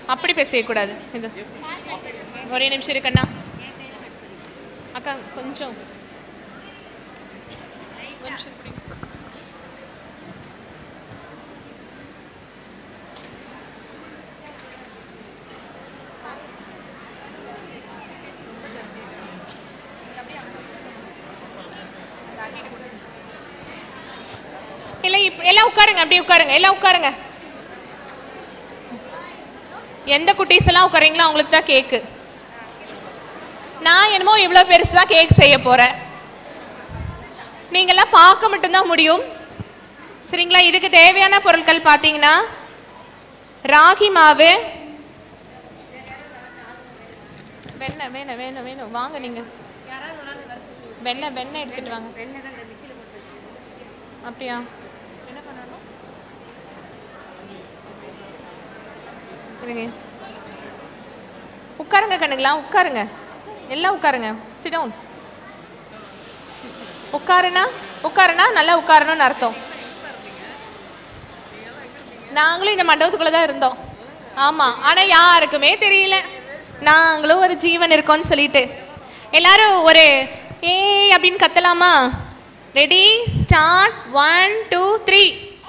அப்படி பேசக்கூடாது இது ஒரே நிமிஷம் இருக்கண்ணா அக்கா கொஞ்சம் ஒரு நிமிஷம் இப்படி. இல்லை இப்ப எல்லாம் உட்காருங்க அப்படியே உட்காருங்க எல்லாம் உட்காருங்க எந்த குட்டீஸ் எல்லாம் உட்காரீங்களோ அவங்களுக்கு தான் கேக்கு நான் என்னமோ இவ்வளோ பெருசு தான் கேக் செய்ய போகிறேன் நீங்களாம் பார்க்க மட்டும்தான் முடியும் சரிங்களா இதுக்கு தேவையான பொருட்கள் பார்த்தீங்கன்னா ராகி மாவு வெண்ணெய் வேணும் வேணும் வேணும் வாங்க நீங்கள் வெண்ணெய் வெண்ணெய் எடுத்துட்டு வாங்க அப்படியா என்ன பண்ணணும் இருங்க உட்காருங்க கண்ணுங்களா உட்காருங்க எல்லாம் உட்காருங்க சிடவுன் உட்காருனா உட்காருனா நல்லா உட்காரணும்னு அர்த்தம் நாங்களும் இந்த மண்டபத்துக்குள்ள தான் இருந்தோம் ஆமா ஆனா யாருக்குமே தெரியல நாங்களும் ஒரு ஜீவன் இருக்கோம்னு சொல்லிட்டு எல்லாரும் ஒரு ஏய் அப்படின்னு கத்தலாமா ready start one two three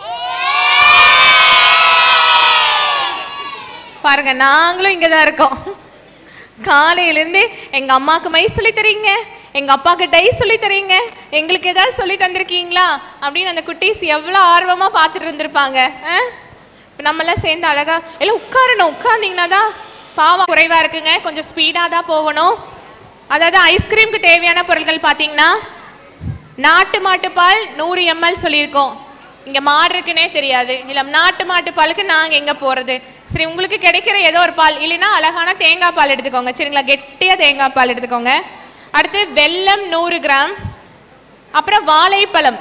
பாருங்க நாங்களும் இங்கே தான் இருக்கோம் காலையிலேருந்து எங்க அம்மாவுக்கு மை சொல்லி தரீங்க எங்க அப்பாவுக்கு டை சொல்லி தரீங்க எங்களுக்கு ஏதாவது சொல்லி தந்திருக்கீங்களா அப்படின்னு அந்த குட்டீஸ் எவ்வளோ ஆர்வமா பார்த்துட்டு இருந்திருப்பாங்க இப்போ நம்மளாம் சேர்ந்து அழகா எல்லாம் உட்காரணும் உட்கார்ந்தீங்கன்னா தான் பாவம் குறைவா இருக்குங்க கொஞ்சம் ஸ்பீடாக தான் போகணும் அதாவது ஐஸ்கிரீமுக்கு தேவையான பொருட்கள் பார்த்தீங்கன்னா நாட்டு மாட்டு பால் நூறு எம்எல் சொல்லியிருக்கோம் இங்கே மாடு இருக்குன்னே தெரியாது இல்லை நாட்டு மாட்டு பாலுக்கு நாங்கள் எங்கே போகிறது சரி உங்களுக்கு கிடைக்கிற ஏதோ ஒரு பால் இல்லைன்னா அழகான தேங்காய் பால் எடுத்துக்கோங்க சரிங்களா கெட்டியாக தேங்காய் பால் எடுத்துக்கோங்க அடுத்து வெல்லம் நூறு கிராம் அப்புறம் வாழைப்பழம்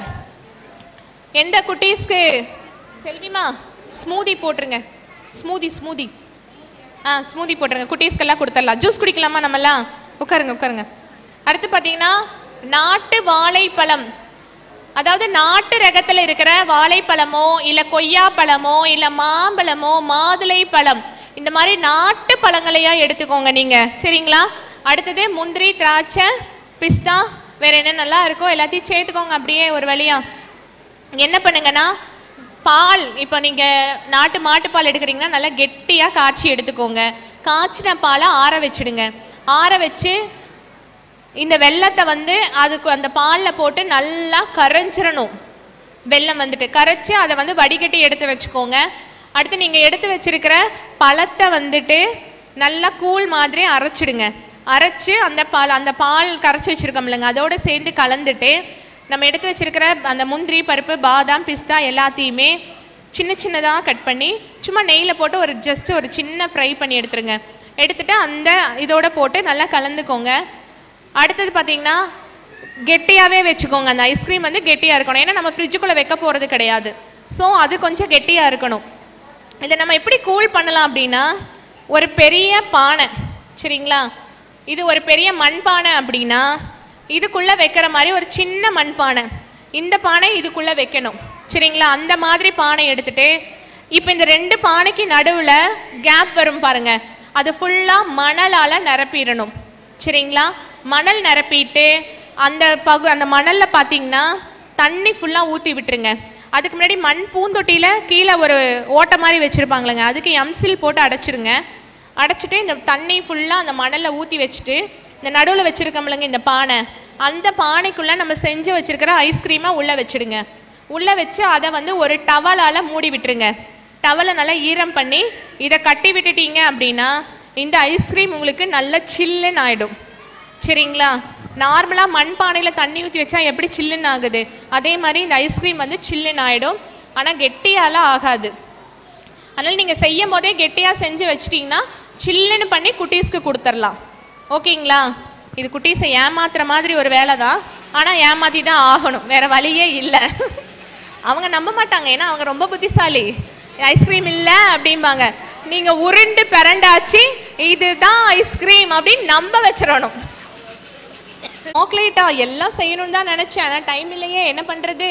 எந்த குட்டீஸ்க்கு செல்விமா ஸ்மூதி போட்டுருங்க ஸ்மூதி ஸ்மூதி ஆ ஸ்மூதி போட்டுருங்க குட்டீஸ்க்கெல்லாம் கொடுத்துடலாம் ஜூஸ் குடிக்கலாமா நம்மலாம் உட்காருங்க உட்காருங்க அடுத்து பார்த்தீங்கன்னா நாட்டு வாழைப்பழம் அதாவது நாட்டு ரகத்தில் இருக்கிற வாழைப்பழமோ இல்லை கொய்யாப்பழமோ இல்லை மாம்பழமோ மாதுளை பழம் இந்த மாதிரி நாட்டு பழங்களையா எடுத்துக்கோங்க நீங்கள் சரிங்களா அடுத்தது முந்திரி திராட்சை பிஸ்தா வேற என்ன நல்லா இருக்கோ எல்லாத்தையும் சேர்த்துக்கோங்க அப்படியே ஒரு வழியா என்ன பண்ணுங்கன்னா பால் இப்போ நீங்கள் நாட்டு மாட்டுப்பால் எடுக்கிறீங்கன்னா நல்லா கெட்டியாக காய்ச்சி எடுத்துக்கோங்க காய்ச்சின பாலை ஆற வச்சிடுங்க ஆற வச்சு இந்த வெள்ளத்தை வந்து அதுக்கு அந்த பாலில் போட்டு நல்லா கரைஞ்சிரணும் வெல்லம் வந்துட்டு கரைச்சி அதை வந்து வடிகட்டி எடுத்து வச்சுக்கோங்க அடுத்து நீங்கள் எடுத்து வச்சிருக்கிற பழத்தை வந்துட்டு நல்லா கூழ் மாதிரி அரைச்சிடுங்க அரைச்சு அந்த பால் அந்த பால் கரைச்சி வச்சிருக்கோம் இல்லைங்க அதோட சேர்ந்து கலந்துட்டு நம்ம எடுத்து வச்சிருக்கிற அந்த முந்திரி பருப்பு பாதாம் பிஸ்தா எல்லாத்தையுமே சின்ன சின்னதாக கட் பண்ணி சும்மா நெய்யில் போட்டு ஒரு ஜஸ்ட் ஒரு சின்ன ஃப்ரை பண்ணி எடுத்துருங்க எடுத்துட்டு அந்த இதோட போட்டு நல்லா கலந்துக்கோங்க அடுத்தது பார்த்தீங்கன்னா கெட்டியாகவே வச்சுக்கோங்க அந்த ஐஸ்கிரீம் வந்து கெட்டியாக இருக்கணும் ஏன்னா நம்ம ஃப்ரிட்ஜுக்குள்ளே வைக்க போகிறது கிடையாது ஸோ அது கொஞ்சம் கெட்டியாக இருக்கணும் இதை நம்ம எப்படி கூல் பண்ணலாம் அப்படின்னா ஒரு பெரிய பானை சரிங்களா இது ஒரு பெரிய மண்பானை அப்படின்னா இதுக்குள்ளே வைக்கிற மாதிரி ஒரு சின்ன மண்பானை இந்த பானை இதுக்குள்ளே வைக்கணும் சரிங்களா அந்த மாதிரி பானை எடுத்துட்டு இப்போ இந்த ரெண்டு பானைக்கு நடுவில் கேப் வரும் பாருங்க அது ஃபுல்லாக மணலால் நிரப்பிடணும் சரிங்களா மணல் நிரப்பிட்டு அந்த பகு அந்த மணலில் பார்த்தீங்கன்னா தண்ணி ஃபுல்லாக ஊற்றி விட்டுருங்க அதுக்கு முன்னாடி மண் பூந்தொட்டியில் கீழே ஒரு ஓட்டை மாதிரி வச்சுருப்பாங்களேங்க அதுக்கு எம்சில் போட்டு அடைச்சிருங்க அடைச்சிட்டு இந்த தண்ணி ஃபுல்லாக அந்த மணலில் ஊற்றி வச்சுட்டு இந்த நடுவில் வச்சுருக்கோம்லங்க இந்த பானை அந்த பானைக்குள்ளே நம்ம செஞ்சு வச்சுருக்கிற ஐஸ்கிரீமை உள்ளே வச்சுடுங்க உள்ளே வச்சு அதை வந்து ஒரு டவலால் மூடி விட்டுருங்க டவலை நல்லா ஈரம் பண்ணி இதை கட்டி விட்டுட்டீங்க அப்படின்னா இந்த ஐஸ்கிரீம் உங்களுக்கு நல்ல சில்லுன்னு ஆகிடும் சரிங்களா நார்மலாக மண்பானையில் தண்ணி ஊற்றி வச்சா எப்படி சில்லுன்னு ஆகுது அதே மாதிரி இந்த ஐஸ்கிரீம் வந்து சில்லுன்னு ஆகிடும் ஆனால் கெட்டியாலாம் ஆகாது அதனால் நீங்கள் செய்யும் போதே கெட்டியாக செஞ்சு வச்சிட்டிங்கன்னா சில்லுன்னு பண்ணி குட்டீஸ்க்கு கொடுத்துர்லாம் ஓகேங்களா இது குட்டீஸை ஏமாத்துற மாதிரி ஒரு வேலை தான் ஆனால் ஏமாத்தி தான் ஆகணும் வேற வழியே இல்லை அவங்க நம்ப மாட்டாங்க ஏன்னா அவங்க ரொம்ப புத்திசாலி ஐஸ்கிரீம் இல்லை அப்படிம்பாங்க நீங்கள் உருண்டு பிறண்டாச்சு இதுதான் ஐஸ்கிரீம் அப்படின்னு நம்ப வச்சிடணும் சாக்லேட்டா எல்லாம் செய்யணும்னு தான் நினச்சேன் ஆனால் டைம் இல்லையே என்ன பண்ணுறது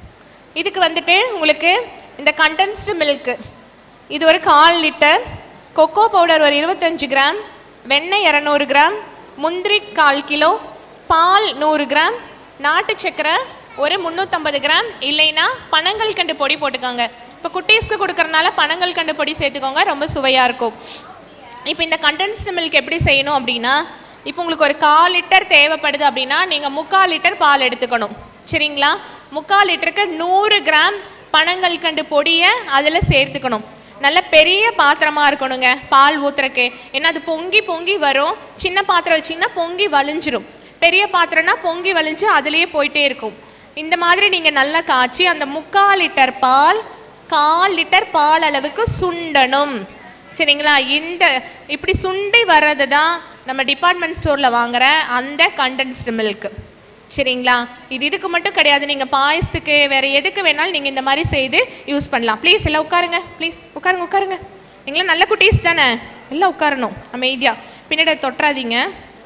இதுக்கு வந்துட்டு உங்களுக்கு இந்த கண்டென்ஸ்டு மில்க்கு இது ஒரு கால் லிட்டர் கொக்கோ பவுடர் ஒரு இருபத்தஞ்சு கிராம் வெண்ணெய் இரநூறு கிராம் முந்திரி கால் கிலோ பால் நூறு கிராம் நாட்டு சக்கரை ஒரு முந்நூற்றம்பது கிராம் இல்லைன்னா பனங்கள் கண்டு பொடி போட்டுக்கோங்க இப்போ குட்டீஸ்க்கு கொடுக்கறனால பனங்கள் கண்டு பொடி சேர்த்துக்கோங்க ரொம்ப சுவையாக இருக்கும் இப்போ இந்த கண்டென்ஸ்டு மில்க் எப்படி செய்யணும் அப்படின்னா இப்போ உங்களுக்கு ஒரு கால் லிட்டர் தேவைப்படுது அப்படின்னா நீங்கள் முக்கால் லிட்டர் பால் எடுத்துக்கணும் சரிங்களா முக்கால் லிட்டருக்கு நூறு கிராம் பனங்கள் கண்டு பொடியை அதில் சேர்த்துக்கணும் நல்ல பெரிய பாத்திரமாக இருக்கணுங்க பால் ஊற்றுறக்கு ஏன்னா அது பொங்கி பொங்கி வரும் சின்ன பாத்திரம் வச்சிங்கன்னா பொங்கி வலிஞ்சிரும் பெரிய பாத்திரம்னா பொங்கி வலிஞ்சு அதுலேயே போயிட்டே இருக்கும் இந்த மாதிரி நீங்கள் நல்லா காய்ச்சி அந்த முக்கால் லிட்டர் பால் கால் லிட்டர் பால் அளவுக்கு சுண்டணும் சரிங்களா இந்த இப்படி சுண்டி வர்றது தான் நம்ம டிபார்ட்மெண்ட் ஸ்டோரில் வாங்குற அந்த கண்டென்ஸ்டு மில்க் சரிங்களா இது இதுக்கு மட்டும் கிடையாது நீங்கள் பாயசத்துக்கு வேறு எதுக்கு வேணாலும் நீங்கள் இந்த மாதிரி செய்து யூஸ் பண்ணலாம் ப்ளீஸ் எல்லாம் உட்காருங்க ப்ளீஸ் உட்காருங்க உட்காருங்க நீங்களாம் நல்ல குட்டீஸ் தானே எல்லாம் உட்காரணும் அமைதியாக பின்னாடி தொட்டுறாதீங்க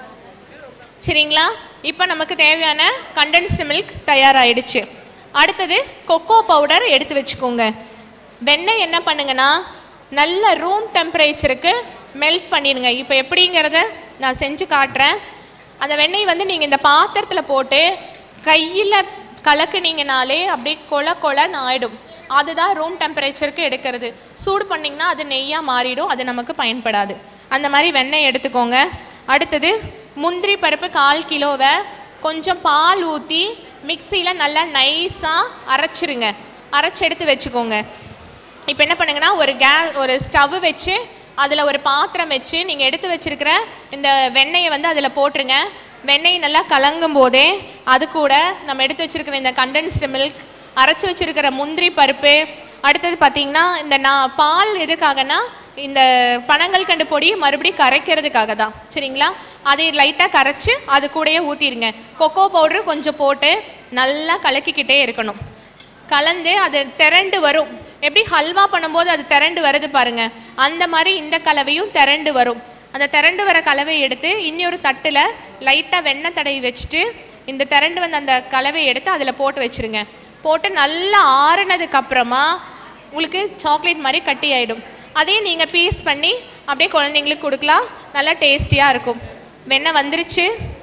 சரிங்களா இப்போ நமக்கு தேவையான கண்டென்ஸ்டு மில்க் தயாராகிடுச்சு அடுத்தது கொக்கோ பவுடர் எடுத்து வச்சுக்கோங்க வெண்ணெய் என்ன பண்ணுங்கன்னா நல்ல ரூம் டெம்பரேச்சருக்கு மெல்ட் பண்ணிடுங்க இப்போ எப்படிங்கிறத நான் செஞ்சு காட்டுறேன் அந்த வெண்ணெய் வந்து நீங்கள் இந்த பாத்திரத்தில் போட்டு கையில் கலக்குனீங்கனாலே அப்படியே கொல கொலன்னு ஆயிடும் அதுதான் ரூம் டெம்பரேச்சருக்கு எடுக்கிறது சூடு பண்ணிங்கன்னா அது நெய்யாக மாறிடும் அது நமக்கு பயன்படாது அந்த மாதிரி வெண்ணெய் எடுத்துக்கோங்க அடுத்தது முந்திரி பருப்பு கால் கிலோவை கொஞ்சம் பால் ஊற்றி மிக்சியில் நல்லா நைஸாக அரைச்சிருங்க அரைச்சி எடுத்து வச்சுக்கோங்க இப்போ என்ன பண்ணுங்கன்னா ஒரு கேஸ் ஒரு ஸ்டவ் வச்சு அதில் ஒரு பாத்திரம் வச்சு நீங்கள் எடுத்து வச்சிருக்கிற இந்த வெண்ணெயை வந்து அதில் போட்டுருங்க வெண்ணெய் நல்லா கலங்கும் போதே அது கூட நம்ம எடுத்து வச்சிருக்கிற இந்த கண்டென்ஸ்டு மில்க் அரைச்சி வச்சிருக்கிற முந்திரி பருப்பு அடுத்தது பார்த்தீங்கன்னா இந்த நான் பால் எதுக்காகனா இந்த பனங்கள் கண்டு பொடி மறுபடியும் கரைக்கிறதுக்காக தான் சரிங்களா அதை லைட்டாக கரைச்சி அது கூடயே ஊற்றிடுங்க கொக்கோ பவுட்ரு கொஞ்சம் போட்டு நல்லா கலக்கிக்கிட்டே இருக்கணும் கலந்து அது திரண்டு வரும் எப்படி ஹல்வா பண்ணும்போது அது திரண்டு வருது பாருங்க அந்த மாதிரி இந்த கலவையும் திரண்டு வரும் அந்த திரண்டு வர கலவையை எடுத்து இன்னொரு தட்டில் லைட்டாக வெண்ணெய் தடவி வச்சுட்டு இந்த திரண்டு வந்த அந்த கலவையை எடுத்து அதில் போட்டு வச்சிருங்க போட்டு நல்லா ஆறுனதுக்கு அப்புறமா உங்களுக்கு சாக்லேட் மாதிரி கட்டி ஆயிடும் அதையும் நீங்கள் பீஸ் பண்ணி அப்படியே குழந்தைங்களுக்கு கொடுக்கலாம் நல்லா டேஸ்டியாக இருக்கும் வெண்ணெய் வந்துருச்சு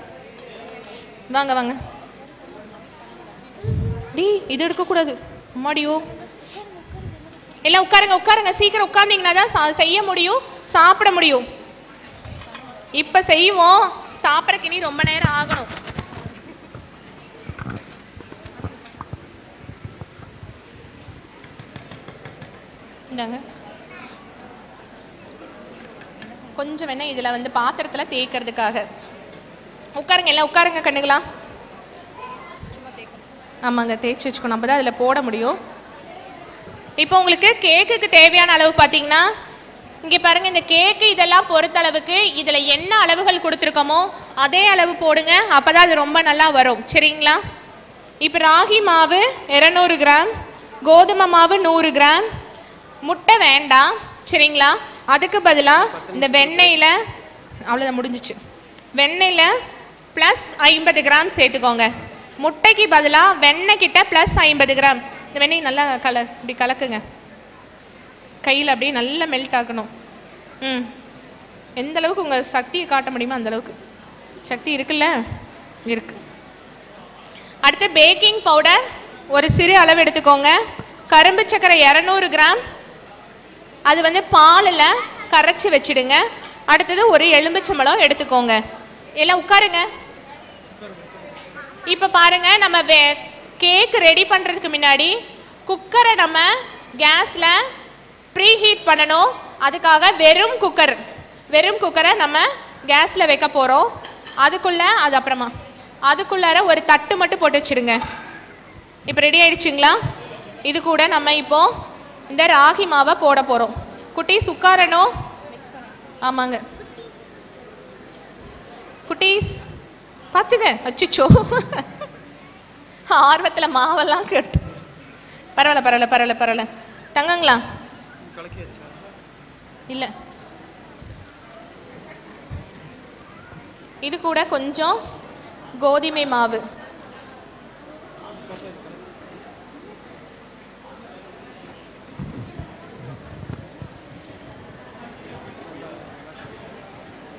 வாங்க வாங்க டி இது எடுக்கக்கூடாது அம்மாடியோ எல்லாம் உட்காருங்க உட்காருங்க சீக்கிரம் உட்கார்ந்தீங்கன்னா தான் சா- செய்ய முடியும் சாப்பிட முடியும் இப்போ செய்வோம் சாப்பிட்றக்கு இனி ரொம்ப நேரம் ஆகணும் இந்தாங்க கொஞ்சம் வேணா இதில் வந்து பாத்திரத்தில் தேய்க்கிறதுக்காக உட்காருங்க எல்லாம் உட்காருங்க கண்ணுங்களா ஆமாங்க தேய்ச்சி வச்சுக்கணும் அப்போ தான் அதில் போட முடியும் இப்போ உங்களுக்கு கேக்குக்கு தேவையான அளவு பார்த்தீங்கன்னா இங்கே பாருங்க இந்த கேக்கு இதெல்லாம் பொறுத்த அளவுக்கு இதில் என்ன அளவுகள் கொடுத்துருக்கோமோ அதே அளவு போடுங்க அப்போ தான் அது ரொம்ப நல்லா வரும் சரிங்களா இப்போ ராகி மாவு இரநூறு கிராம் கோதுமை மாவு நூறு கிராம் முட்டை வேண்டாம் சரிங்களா அதுக்கு பதிலாக இந்த வெண்ணெயில் அவ்வளோதான் முடிஞ்சிச்சு வெண்ணெயில் ப்ளஸ் ஐம்பது கிராம் சேர்த்துக்கோங்க முட்டைக்கு பதிலாக வெண்ணெய் கிட்ட ப்ளஸ் ஐம்பது கிராம் இந்த வெண்ணெய் நல்லா கல இப்படி கலக்குங்க கையில் அப்படியே நல்லா மெல்ட் ஆக்கணும் ம் எந்த அளவுக்கு உங்கள் சக்தியை காட்ட முடியுமோ அந்த அளவுக்கு சக்தி இருக்குல்ல இருக்கு அடுத்து பேக்கிங் பவுடர் ஒரு சிறு அளவு எடுத்துக்கோங்க கரும்பு சர்க்கரை இரநூறு கிராம் அது வந்து பாலில் கரைச்சி வச்சிடுங்க அடுத்தது ஒரு எலும்புச்சம்பழம் எடுத்துக்கோங்க எல்லாம் உட்காருங்க இப்போ பாருங்க நம்ம வே கேக் ரெடி பண்ணுறதுக்கு முன்னாடி குக்கரை நம்ம கேஸில் ப்ரீ ஹீட் பண்ணணும் அதுக்காக வெறும் குக்கர் வெறும் குக்கரை நம்ம கேஸில் வைக்க போகிறோம் அதுக்குள்ளே அது அப்புறமா அதுக்குள்ளார ஒரு தட்டு மட்டும் போட்டு வச்சிடுங்க இப்போ ரெடி ஆயிடுச்சுங்களா இது கூட நம்ம இப்போ இந்த ராகி மாவை போட போகிறோம் குட்டீஸ் உட்காரணும் ஆமாங்க குட்டீஸ் பார்த்துங்க அச்சிச்சோ ஆர்வத்தில் மாவெல்லாம் கேட்டு பரவாயில்ல பரவாயில்ல பரவாயில்ல பரவாயில்ல தங்கங்களா இல்லை இது கூட கொஞ்சம் கோதுமை மாவு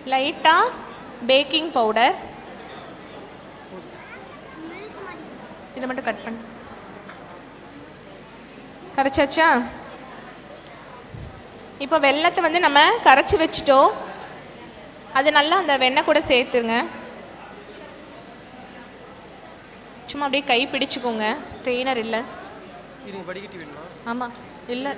லைட்டாக பேக்கிங் பவுடர் இதை மட்டும் கட் பண்ணு கரைச்சாச்சா இப்போ வெள்ளத்தை வந்து நம்ம கரைச்சி வச்சுட்டோம் அது நல்லா அந்த வெண்ணெய் கூட சேர்த்துங்க சும்மா அப்படியே கை பிடிச்சுக்கோங்க ஸ்ட்ரெயினர் இல்லை இருங்க வடிகட்டி வேணுமா ஆமாம் இல்லை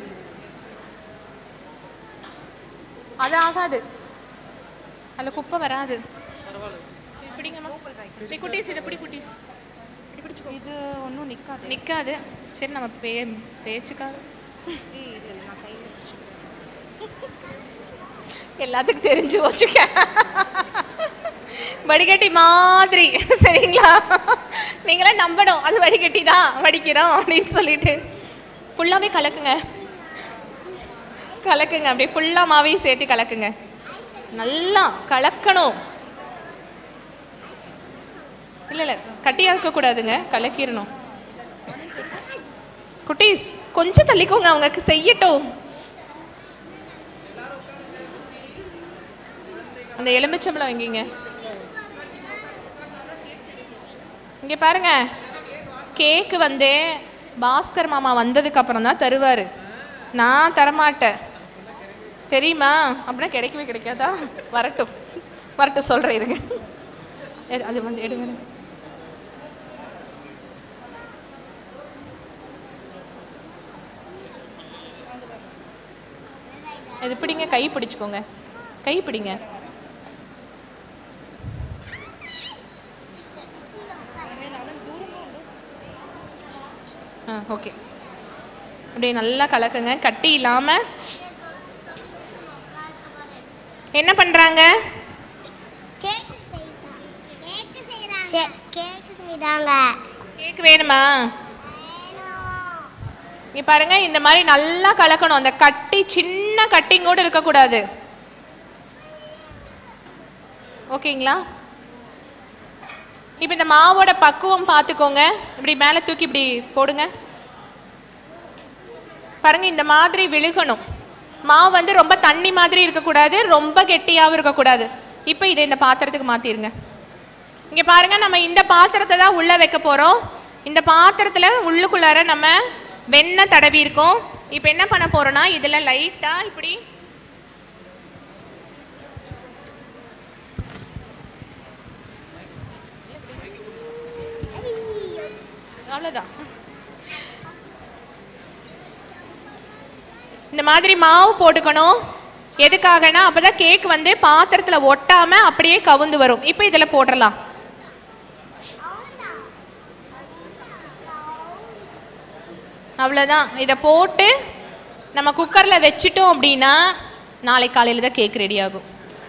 அது ஆகாது அதில் குப்பை வராது பரவாயில்ல இது பிடிங்கம்மா இப்படி குட்டீஸ் இதை பிடி குட்டீஸ் இப்படி பிடிச்சிக்கோ இது ஒன்றும் நிற்காது நிற்காது சரி நம்ம பே பேச்சுக்காக ஏய் இல்லை இல்லை நான் கையில் வச்சுக்கிறேன் எல்லாத்துக்கும் தெரிஞ்சு வச்சுக்க வடிகட்டி மாதிரி சரிங்களா நீங்களே நம்பணும் அது வடிகட்டி தான் வடிக்கிறோம் அப்படின்னு சொல்லிட்டு ஃபுல்லாகவே கலக்குங்க கலக்குங்க அப்படியே ஃபுல்லாக மாவையும் சேர்த்து கலக்குங்க நல்லா கலக்கணும் இல்லை இல்லை கட்டியாக இருக்கக்கூடாதுங்க கலக்கிடணும் குட்டீஸ் கொஞ்சம் தள்ளிக்கோங்க அவங்க செய்யட்டும் அந்த எலுமிச்சம்பழம் எங்கீங்க இங்க பாருங்க கேக்கு வந்து பாஸ்கர் மாமா வந்ததுக்கு அப்புறம் தான் தருவாரு நான் தரமாட்டேன் தெரியுமா அப்படின்னா கிடைக்கவே கிடைக்காதா வரட்டும் வரட்டும் சொல்றேன் இருங்க எ- அது வந்து எடுங்க இது பிடிங்க கை பிடிச்சுக்கோங்க கை பிடிங்க ஆ ஓகே அப்படியே நல்லா கலக்குங்க கட்டி இல்லாம என்ன பண்றாங்க கேக் கேக்கு செய்றாங்க கேக்கு செய்றாங்க கேக் வேணுமா இங்க பாருங்க இந்த மாதிரி நல்லா கலக்கணும் அந்த கட்டி சின்ன கட்டிங் கூட இருக்கக்கூடாது ஓகேங்களா இப்போ இந்த மாவோட பக்குவம் பார்த்துக்கோங்க இப்படி மேலே தூக்கி இப்படி போடுங்க பாருங்க இந்த மாதிரி விழுகணும் மாவு வந்து ரொம்ப தண்ணி மாதிரி இருக்கக்கூடாது ரொம்ப கெட்டியாகவும் இருக்கக்கூடாது இப்போ இதை இந்த பாத்திரத்துக்கு மாற்றிருங்க இங்கே பாருங்க நம்ம இந்த பாத்திரத்தை தான் உள்ளே வைக்க போகிறோம் இந்த பாத்திரத்தில் உள்ளுக்குள்ளார நம்ம வெண்ணெய் தடவி இருக்கோம் இப்போ என்ன பண்ண போகிறோன்னா இதில் லைட்டாக இப்படி அவ்வளோதான் இந்த மாதிரி மாவு போட்டுக்கணும் எதுக்காகனா அப்பதான் கேக் வந்து பாத்திரத்துல ஒட்டாம அப்படியே கவுந்து வரும் இப்போ இதுல போட்டுடலாம் அவ்வளோதான் இதை போட்டு நம்ம குக்கரில் வச்சிட்டோம் அப்படின்னா நாளை காலையில் தான் கேக் ரெடி ஆகும்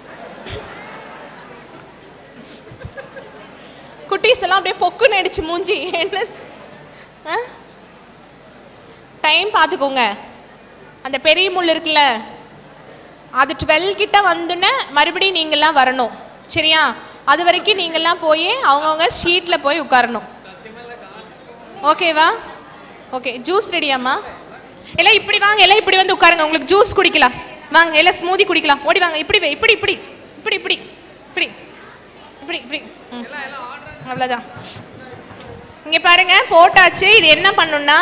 குட்டீஸ் எல்லாம் அப்படியே பொக்குன்னு அடிச்சு மூஞ்சி என்ன டைம் பார்த்துக்கோங்க அந்த பெரிய முள் இருக்குல்ல அது டுவெல் கிட்ட வந்துன்னு மறுபடியும் நீங்கள்லாம் வரணும் சரியா அது வரைக்கும் நீங்கள்லாம் போய் அவங்கவுங்க ஷீட்டில் போய் உட்காரணும் ஓகேவா ஓகே ஜூஸ் ரெடியாம்மா எல்லாம் இப்படி வாங்க எல்லாம் இப்படி வந்து உட்காருங்க உங்களுக்கு ஜூஸ் குடிக்கலாம் வாங்க எல்லாம் ஸ்மூதி குடிக்கலாம் ஓடி வாங்க இப்படி வை, இப்படி இப்படி இப்படி இப்படி இப்படி இப்படி இப்படி ம் அவ்வளோதான் இங்கே பாருங்க போட்டாச்சு இது என்ன பண்ணுன்னா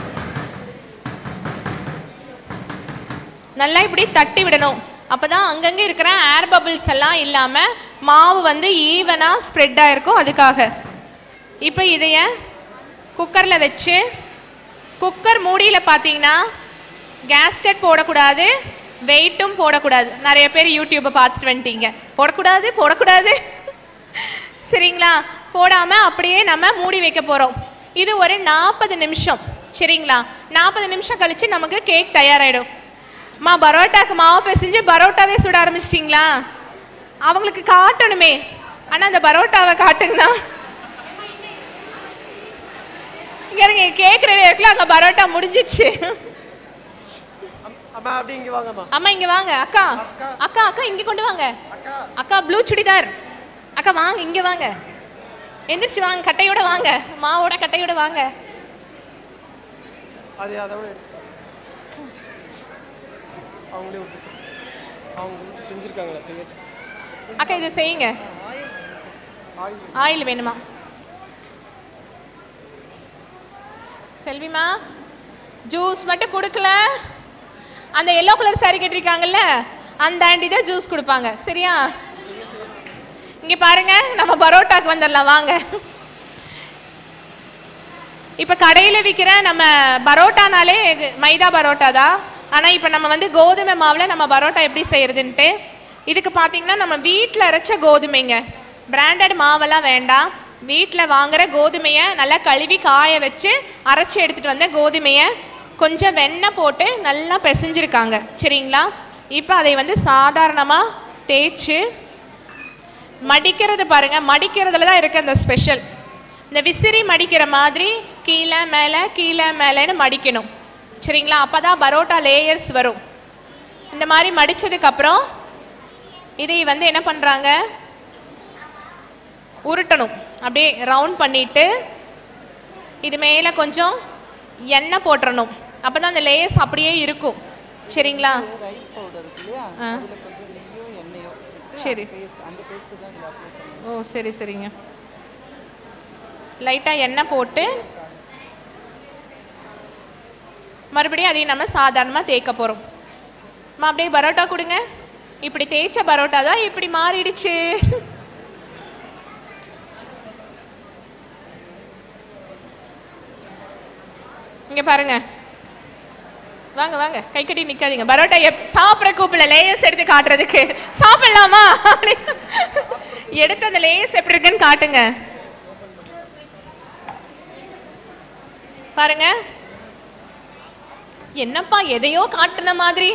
நல்லா இப்படி தட்டி விடணும் அப்பதான் அங்கங்கே இருக்கிற ஏர் பபிள்ஸ் எல்லாம் இல்லாமல் மாவு வந்து ஈவனாக ஸ்ப்ரெட் ஆயிருக்கும் அதுக்காக இப்போ இதைய குக்கரில் வச்சு குக்கர் மூடியில் பார்த்தீங்கன்னா கேஸ்கட் போடக்கூடாது வெயிட்டும் போடக்கூடாது நிறைய பேர் யூடியூப்பை பார்த்துட்டு வந்துட்டீங்க போடக்கூடாது போடக்கூடாது சரிங்களா போடாமல் அப்படியே நம்ம மூடி வைக்க போகிறோம் இது ஒரு நாற்பது நிமிஷம் சரிங்களா நாற்பது நிமிஷம் கழித்து நமக்கு கேக் தயாராகிடும் மா பரோட்டாக்கு மாவு பிசைஞ்சு பரோட்டாவே சுட ஆரம்பிச்சிட்டிங்களா அவங்களுக்கு காட்டணுமே ஆனால் அந்த பரோட்டாவை காட்டுங்கண்ணா இங்க இருங்க கேக் ரெடி இருக்குல்ல அங்கே பரோட்டா முடிஞ்சிச்சு அம்- அம்மா அப்படி இங்க வாங்கம்மா அம்மா இங்கே வாங்க அக்கா அக்கா. அக்கா அக்கா இங்கே கொண்டு வாங்க அக்கா அக்கா ப்ளூ சுடிதார் அக்கா வாங்க இங்கே வாங்க எந்திரிச்சு வாங்க கட்டையோட வாங்க மாவோட கட்டையோட வாங்க அது அதோட எடுத்து. அவங்களே விட்டு செஞ்சு அவங்க விட்டு செஞ்சுருக்காங்களா செய்ய அக்கா இது செய்யுங்க ஆயில் வேணுமா செல்விமா ஜூஸ் மட்டும் கொடுக்கல அந்த எல்லோ கலர் saree கட்டிருக்காங்கல்ல அந்த ஆண்டி தான் ஜூஸ் கொடுப்பாங்க சரியா இங்க பாருங்க நம்ம பரோட்டாக்கு வந்துடலாம் வாங்க இப்போ கடையில் விற்கிற நம்ம பரோட்டானாலே இது மைதா பரோட்டா தான் ஆனால் இப்போ நம்ம வந்து கோதுமை மாவில் நம்ம பரோட்டா எப்படி செய்யறதுன்ட்டு இதுக்கு பார்த்தீங்கன்னா நம்ம வீட்டில் அரைச்ச கோதுமைங்க பிராண்டட் மாவெல்லாம் வேண்டாம் வீட்டில் வாங்குற கோதுமையை நல்லா கழுவி காய வச்சு அரைச்சி எடுத்துகிட்டு வந்த கோதுமையை கொஞ்சம் வெண்ணெய் போட்டு நல்லா பிசைஞ்சிருக்காங்க சரிங்களா இப்போ அதை வந்து சாதாரணமாக தேய்ச்சி மடிக்கிறது பாருங்க மடிக்கிறதுல தான் இருக்கு அந்த ஸ்பெஷல் இந்த விசிறி மடிக்கிற மாதிரி கீழே மேலே கீழே மேலேன்னு மடிக்கணும் சரிங்களா அப்போ தான் பரோட்டா லேயர்ஸ் வரும் இந்த மாதிரி மடிச்சதுக்கப்புறம் இதை வந்து என்ன பண்ணுறாங்க உருட்டணும் அப்படியே ரவுண்ட் பண்ணிட்டு இது மேலே கொஞ்சம் எண்ணெய் போட்டுறணும் அப்போ தான் அந்த லேயர்ஸ் அப்படியே இருக்கும் சரிங்களா ரைஸ் பவுடர் இருக்கு இல்லையா ஆ. அதில் கொஞ்சம் நெய்யோ எண்ணெயோ விட்டு சரி. பேஸ்ட் அந்த பேஸ்ட்டு தான் இதில் அப்ளை பண்ணணும் ஓ சரி சரிங்க லைட்டாக எண்ணெய் போட்டு மறுபடியும் அதையும் நம்ம சாதாரணமாக தேய்க்க போகிறோம் அம்மா அப்படியே பரோட்டா கொடுங்க இப்படி தேய்ச்ச பரோட்டா தான் இப்படி மாறிடுச்சு இங்க பாருங்க வாங்க வாங்க கை கட்டி நிக்காதீங்க பரோட்டா எப் சாப்பிட்ற கூப்பிடல லேயர்ஸ் எடுத்து காட்டுறதுக்கு சாப்பிடலாமா எடுத்து அந்த லேயர்ஸ் எப்படி இருக்குன்னு காட்டுங்க பாருங்க என்னப்பா எதையோ காட்டுன மாதிரி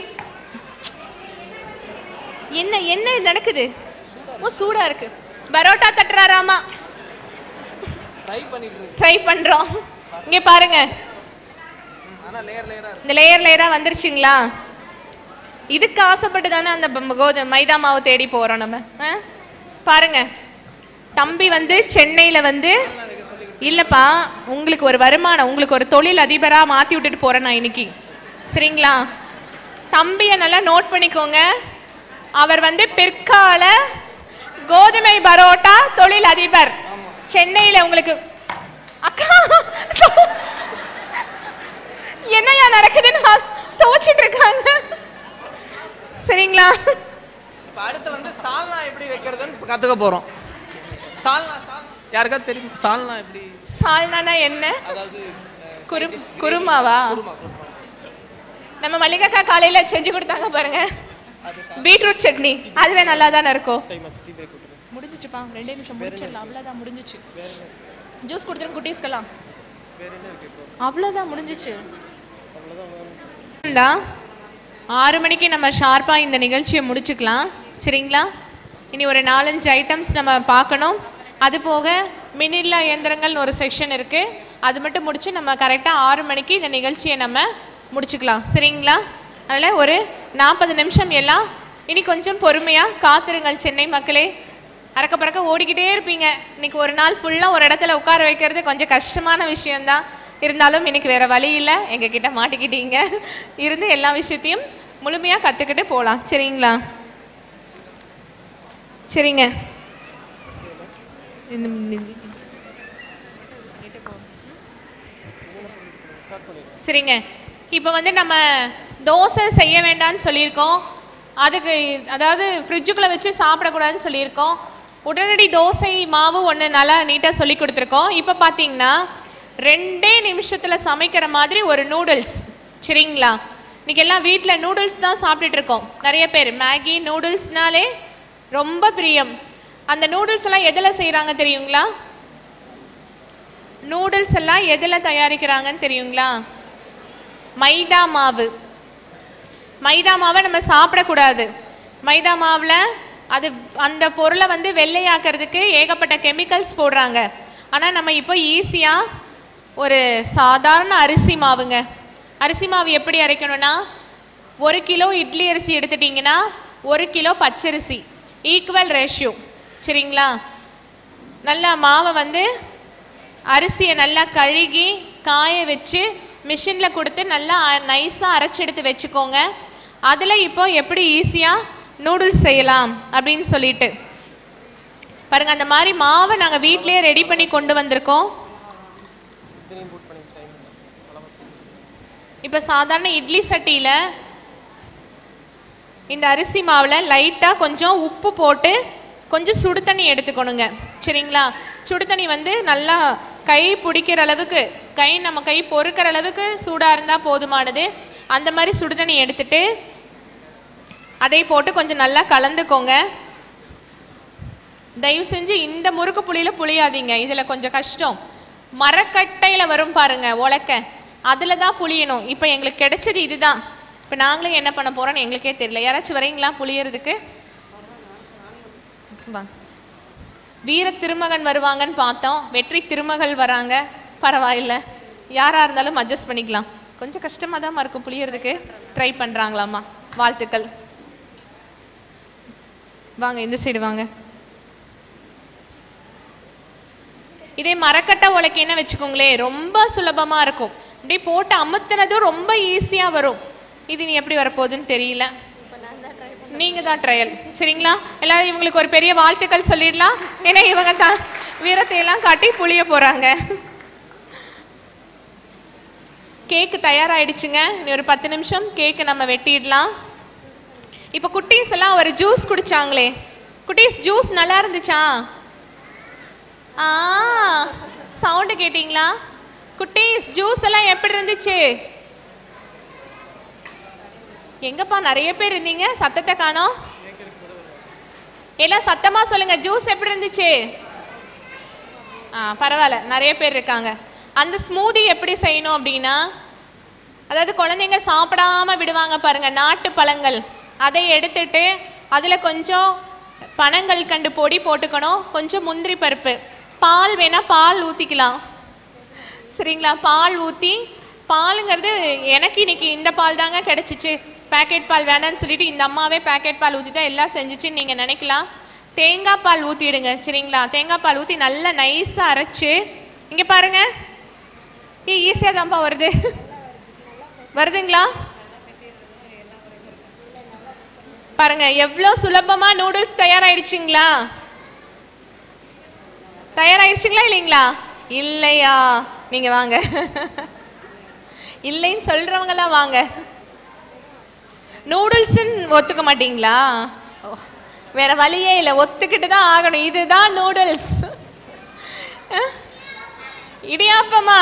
என்ன என்ன இது நடக்குது ஓ சூடா இருக்கு பரோட்டா தட்டுறாராமா ட்ரை பண்ணிட்டு இருக்கு ட்ரை பண்றோம் இங்க பாருங்க ஆனால் லேயர் லேயராக இந்த லேயர் லேயரா வந்துருச்சுங்களா இதுக்கு ஆசைப்பட்டு தானே அந்த ப- கோதுமை மைதா மாவு தேடி போறோம் நம்ம ஆ? பாருங்க தம்பி வந்து சென்னையில வந்து இல்லப்பா உங்களுக்கு ஒரு வருமானம் உங்களுக்கு ஒரு தொழில் அதிபரா மாத்தி விட்டுட்டு போறேன் நான் இன்னைக்கு சரிங்களா தம்பியை நல்லா நோட் பண்ணிக்கோங்க அவர் வந்து பிற்கால கோதுமை பரோட்டா தொழில் அதிபர் சென்னையில உங்களுக்கு அக்கா என்னையா நடக்குதுன்னு துவச்சிட்டு இருக்காங்க சரிங்களா இப்போ அடுத்து வந்து சால்னா எப்படி வைக்கிறதுன்னு இப்போ கற்றுக்க போகிறோம் சால்னா சால் யாருக்காவது தெரியும் சால்னா எப்படி சால்னானா என்ன அதாவது குரு குருமாவா குருமா குருமா நம்ம மல்லிகாக்கா காலையில செஞ்சு கொடுத்தாங்க பாருங்க பீட்ரூட் சட்னி அதுவே நல்லா தானே இருக்கும் டைம் ஆச்சு டீ பிரேக் விட்டுரு முடிஞ்சிச்சுப்பா ரெண்டே நிமிஷம் முடிச்சிடலாம் அவ்வளோதான் முடிஞ்சிச்சு ஜூஸ் கொடுத்துரும் குட்டீஸ்க்கெல்லாம் வேற என்ன இருக்கு இப்போ அவ்வளோதான் முடிஞ்சிச்சு அவ்வளோதான் இந்தா, ஆறு மணிக்கு நம்ம ஷார்ப்பாக இந்த நிகழ்ச்சியை முடிச்சுக்கலாம் சரிங்களா இனி ஒரு நாலஞ்சு ஐட்டம்ஸ் நம்ம பார்க்கணும் அது போக மினில்லா இயந்திரங்கள்னு ஒரு செக்ஷன் இருக்குது அது மட்டும் முடிச்சு நம்ம கரெக்டாக ஆறு மணிக்கு இந்த நிகழ்ச்சியை நம்ம முடிச்சுக்கலாம் சரிங்களா அதனால் ஒரு நாற்பது நிமிஷம் எல்லாம் இனி கொஞ்சம் பொறுமையாக காத்திருங்கள் சென்னை மக்களே அறக்க பறக்க ஓடிக்கிட்டே இருப்பீங்க இன்னைக்கு ஒரு நாள் ஃபுல்லாக ஒரு இடத்துல உட்கார வைக்கிறது கொஞ்சம் கஷ்டமான விஷயம்தான் இருந்தாலும் இன்னைக்கு வேற வழி இல்லை எங்ககிட்ட மாட்டிக்கிட்டீங்க இருந்து எல்லா விஷயத்தையும் முழுமையாக கற்றுக்கிட்டு போகலாம் சரிங்களா சரிங்க இந்த- சரிங்க இப்போ வந்து நம்ம தோசை செய்ய வேண்டாம்னு சொல்லியிருக்கோம் அதுக்கு அதாவது ஃப்ரிட்ஜுக்குள்ளே வச்சு சாப்பிடக்கூடாதுன்னு சொல்லியிருக்கோம் உடனடி தோசை மாவு ஒன்று நல்லா நீட்டாக சொல்லி கொடுத்துருக்கோம் இப்போ பார்த்தீங்கன்னா ரெண்டே நிமிஷத்தில் சமைக்கிற மாதிரி ஒரு நூடுல்ஸ் சரிங்களா இன்னைக்கு எல்லாம் வீட்டில் நூடுல்ஸ் தான் சாப்பிட்டுட்டு இருக்கோம் நிறைய பேர் மேகி நூடுல்ஸ்னாலே ரொம்ப பிரியம் அந்த நூடுல்ஸ் எல்லாம் எதில் செய்கிறாங்க தெரியுங்களா நூடுல்ஸ் எல்லாம் எதில் தயாரிக்கிறாங்கன்னு தெரியுங்களா மைதா மாவு மைதா மாவை நம்ம சாப்பிடக்கூடாது மைதா மாவில் அது அந்த பொருளை வந்து வெள்ளையாக்கிறதுக்கு ஏகப்பட்ட கெமிக்கல்ஸ் போடுறாங்க ஆனால் நம்ம இப்போ ஈஸியாக ஒரு சாதாரண அரிசி மாவுங்க அரிசி மாவு எப்படி அரைக்கணும்னா ஒரு கிலோ இட்லி அரிசி எடுத்துட்டிங்கன்னா ஒரு கிலோ பச்சரிசி ஈக்குவல் ரேஷியோ சரிங்களா நல்லா மாவை வந்து அரிசியை நல்லா கழுகி காய வச்சு மிஷினில் கொடுத்து நல்லா நைஸாக அரைச்சி எடுத்து வச்சுக்கோங்க அதில் இப்போ எப்படி ஈஸியாக நூடுல்ஸ் செய்யலாம் அப்படின்னு சொல்லிட்டு பாருங்க அந்த மாதிரி மாவை நாங்க வீட்லயே ரெடி பண்ணி கொண்டு வந்திருக்கோம் இப்ப சாதாரண இட்லி சட்டியில இந்த அரிசி மாவுல லைட்டா கொஞ்சம் உப்பு போட்டு கொஞ்சம் சுடு தண்ணி எடுத்துக்கணுங்க சரிங்களா சுடு தண்ணி வந்து நல்லா கை பிடிக்கிற அளவுக்கு கை நம்ம கை பொறுக்கிற அளவுக்கு சூடா இருந்தா போதுமானது அந்த மாதிரி சுடு தண்ணி எடுத்துட்டு அதை போட்டு கொஞ்சம் நல்லா கலந்துக்கோங்க தயவு செஞ்சு இந்த முறுக்கு புளியில புளியாதீங்க இதுல கொஞ்சம் கஷ்டம் மரக்கட்டையில வரும் பாருங்க உலக்க அதுல தான் புளியணும் இப்போ எங்களுக்கு கிடைச்சது இதுதான் இப்போ நாங்களும் என்ன பண்ண போறோம்னு எங்களுக்கே தெரியல யாராச்சும் வரீங்களா புளியறதுக்கு வா வீர திருமகன் வருவாங்கன்னு பார்த்தோம் வெற்றி திருமகள் வராங்க பரவாயில்ல யாரா இருந்தாலும் அட்ஜஸ்ட் பண்ணிக்கலாம் கொஞ்சம் கஷ்டமா தான் இருக்கும் புளியறதுக்கு ட்ரை பண்றாங்களாம்மா வாழ்த்துக்கள் வாங்க இந்த சைடு வாங்க இதே மரக்கட்டை உலக்கைன்னு வச்சுக்கோங்களேன் ரொம்ப சுலபமா இருக்கும் அப்படியே போட்டு அமுத்துனதும் ரொம்ப ஈஸியா வரும் இது நீ எப்படி வரப்போகுதுன்னு தெரியல நீங்க தான் ட்ரையல் சரிங்களா எல்லாரும் இவங்களுக்கு ஒரு பெரிய வாழ்த்துக்கள் சொல்லிடலாம் ஏன்னா இவங்க தான் வீரத்தை எல்லாம் காட்டி புளிய போறாங்க கேக்கு தயாராயிடுச்சுங்க இனி ஒரு பத்து நிமிஷம் கேக்கு நம்ம வெட்டிடலாம் இப்போ குட்டீஸ் எல்லாம் ஒரு ஜூஸ் குடிச்சாங்களே குட்டீஸ் ஜூஸ் நல்லா இருந்துச்சா ஆ சவுண்டு கேட்டிங்களா குட்டீஸ் ஜூஸ் எல்லாம் எப்படி இருந்துச்சு எங்கப்பா நிறைய பேர் இருந்தீங்க சத்தத்தை காணோம் எல்லாம் சத்தமா சொல்லுங்க ஜூஸ் எப்படி இருந்துச்சு ஆ பரவாயில்ல நிறைய பேர் இருக்காங்க அந்த ஸ்மூதி எப்படி செய்யணும் அப்படின்னா அதாவது குழந்தைங்க சாப்பிடாம விடுவாங்க பாருங்க நாட்டு பழங்கள் அதை எடுத்துட்டு அதுல கொஞ்சம் பனங்கள் கண்டு பொடி போட்டுக்கணும் கொஞ்சம் முந்திரி பருப்பு பால் வேணா பால் ஊத்திக்கலாம் சரிங்களா பால் ஊற்றி பாலுங்கிறது எனக்கு இன்னைக்கு இந்த பால் தாங்க கிடச்சிச்சு பேக்கெட் பால் வேணாம்னு சொல்லிட்டு இந்த அம்மாவே பேக்கெட் பால் ஊற்றி தான் எல்லாம் செஞ்சுச்சுன்னு நீங்கள் நினைக்கலாம் தேங்காய் பால் ஊற்றிடுங்க சரிங்களா தேங்காய் பால் ஊற்றி நல்லா நைஸாக அரைச்சு இங்கே பாருங்க ஏ ஈஸியாக தான்ப்பா வருது வருதுங்களா பாருங்க எவ்வளோ சுலபமா நூடுல்ஸ் தயாராயிடுச்சுங்களா தயாராயிடுச்சுங்களா இல்லைங்களா இல்லையா நீங்க வாங்க இல்லைன்னு சொல்றவங்கலாம் வாங்க நூடுல்ஸ்ன்னு ஒத்துக்க மாட்டீங்களா ஓ, வேற வழியே இல்லை ஒத்துக்கிட்டு தான் ஆகணும் இதுதான் நூடுல்ஸ் இடியாப்பமா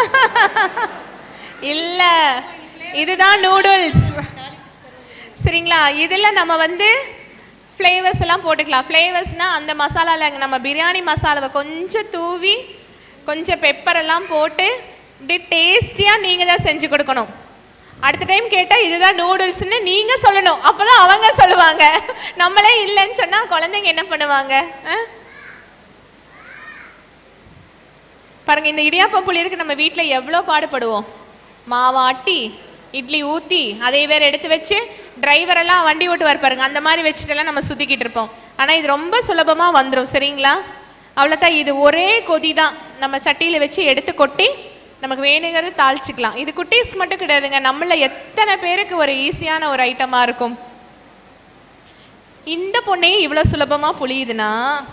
இல்ல இதுதான் நூடுல்ஸ் சரிங்களா இதில் நம்ம வந்து ஃப்ளேவர்ஸ் எல்லாம் போட்டுக்கலாம் ஃப்ளேவர்ஸ்னால் அந்த மசாலாவில் நம்ம பிரியாணி மசாலாவை கொஞ்சம் தூவி கொஞ்சம் பெப்பர் எல்லாம் போட்டு இப்படி டேஸ்டியாக நீங்கள் தான் செஞ்சு கொடுக்கணும் அடுத்த டைம் கேட்டால் இதுதான் நூடுல்ஸ்னு நீங்கள் சொல்லணும் அப்போ தான் அவங்க சொல்லுவாங்க நம்மளே இல்லைன்னு சொன்னால் குழந்தைங்க என்ன பண்ணுவாங்க ஆ? பாருங்க இந்த இடியாப்பம் புளியருக்கு நம்ம வீட்டில் எவ்வளோ பாடுபடுவோம் மாவாட்டி இட்லி ஊற்றி அதை வேற எடுத்து வச்சு டிரைவர் எல்லாம் வண்டி ஓட்டுவார் பாருங்க அந்த மாதிரி வச்சுட்டுலாம் நம்ம சுற்றிக்கிட்டு இருப்போம் ஆனால் இது ரொம்ப சுலபமாக வந்துடும் சரிங்களா அவ்வளோதான் இது ஒரே கொதி தான் நம்ம சட்டியில் வச்சு எடுத்து கொட்டி நமக்கு வேணுங்கிறது தாளிச்சுக்கலாம் இது குட்டீஸ் மட்டும் கிடையாதுங்க நம்மள எத்தனை பேருக்கு ஒரு ஈஸியான ஒரு ஐட்டமாக இருக்கும் இந்த பொண்ணையும் இவ்வளோ சுலபமாக புளியுதுன்னா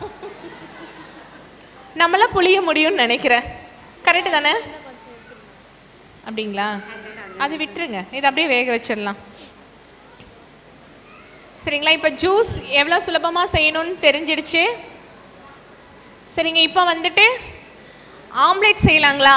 நம்மள புளிய முடியும்னு நினைக்கிறேன் கரெக்டு தானே அப்படிங்களா அது விட்டுருங்க இது அப்படியே வேக வச்சிடலாம் சரிங்களா இப்போ ஜூஸ் எவ்வளோ சுலபமாக செய்யணும்னு தெரிஞ்சிடுச்சு சரிங்க இப்போ வந்துட்டு ஆம்லேட் செய்யலாங்களா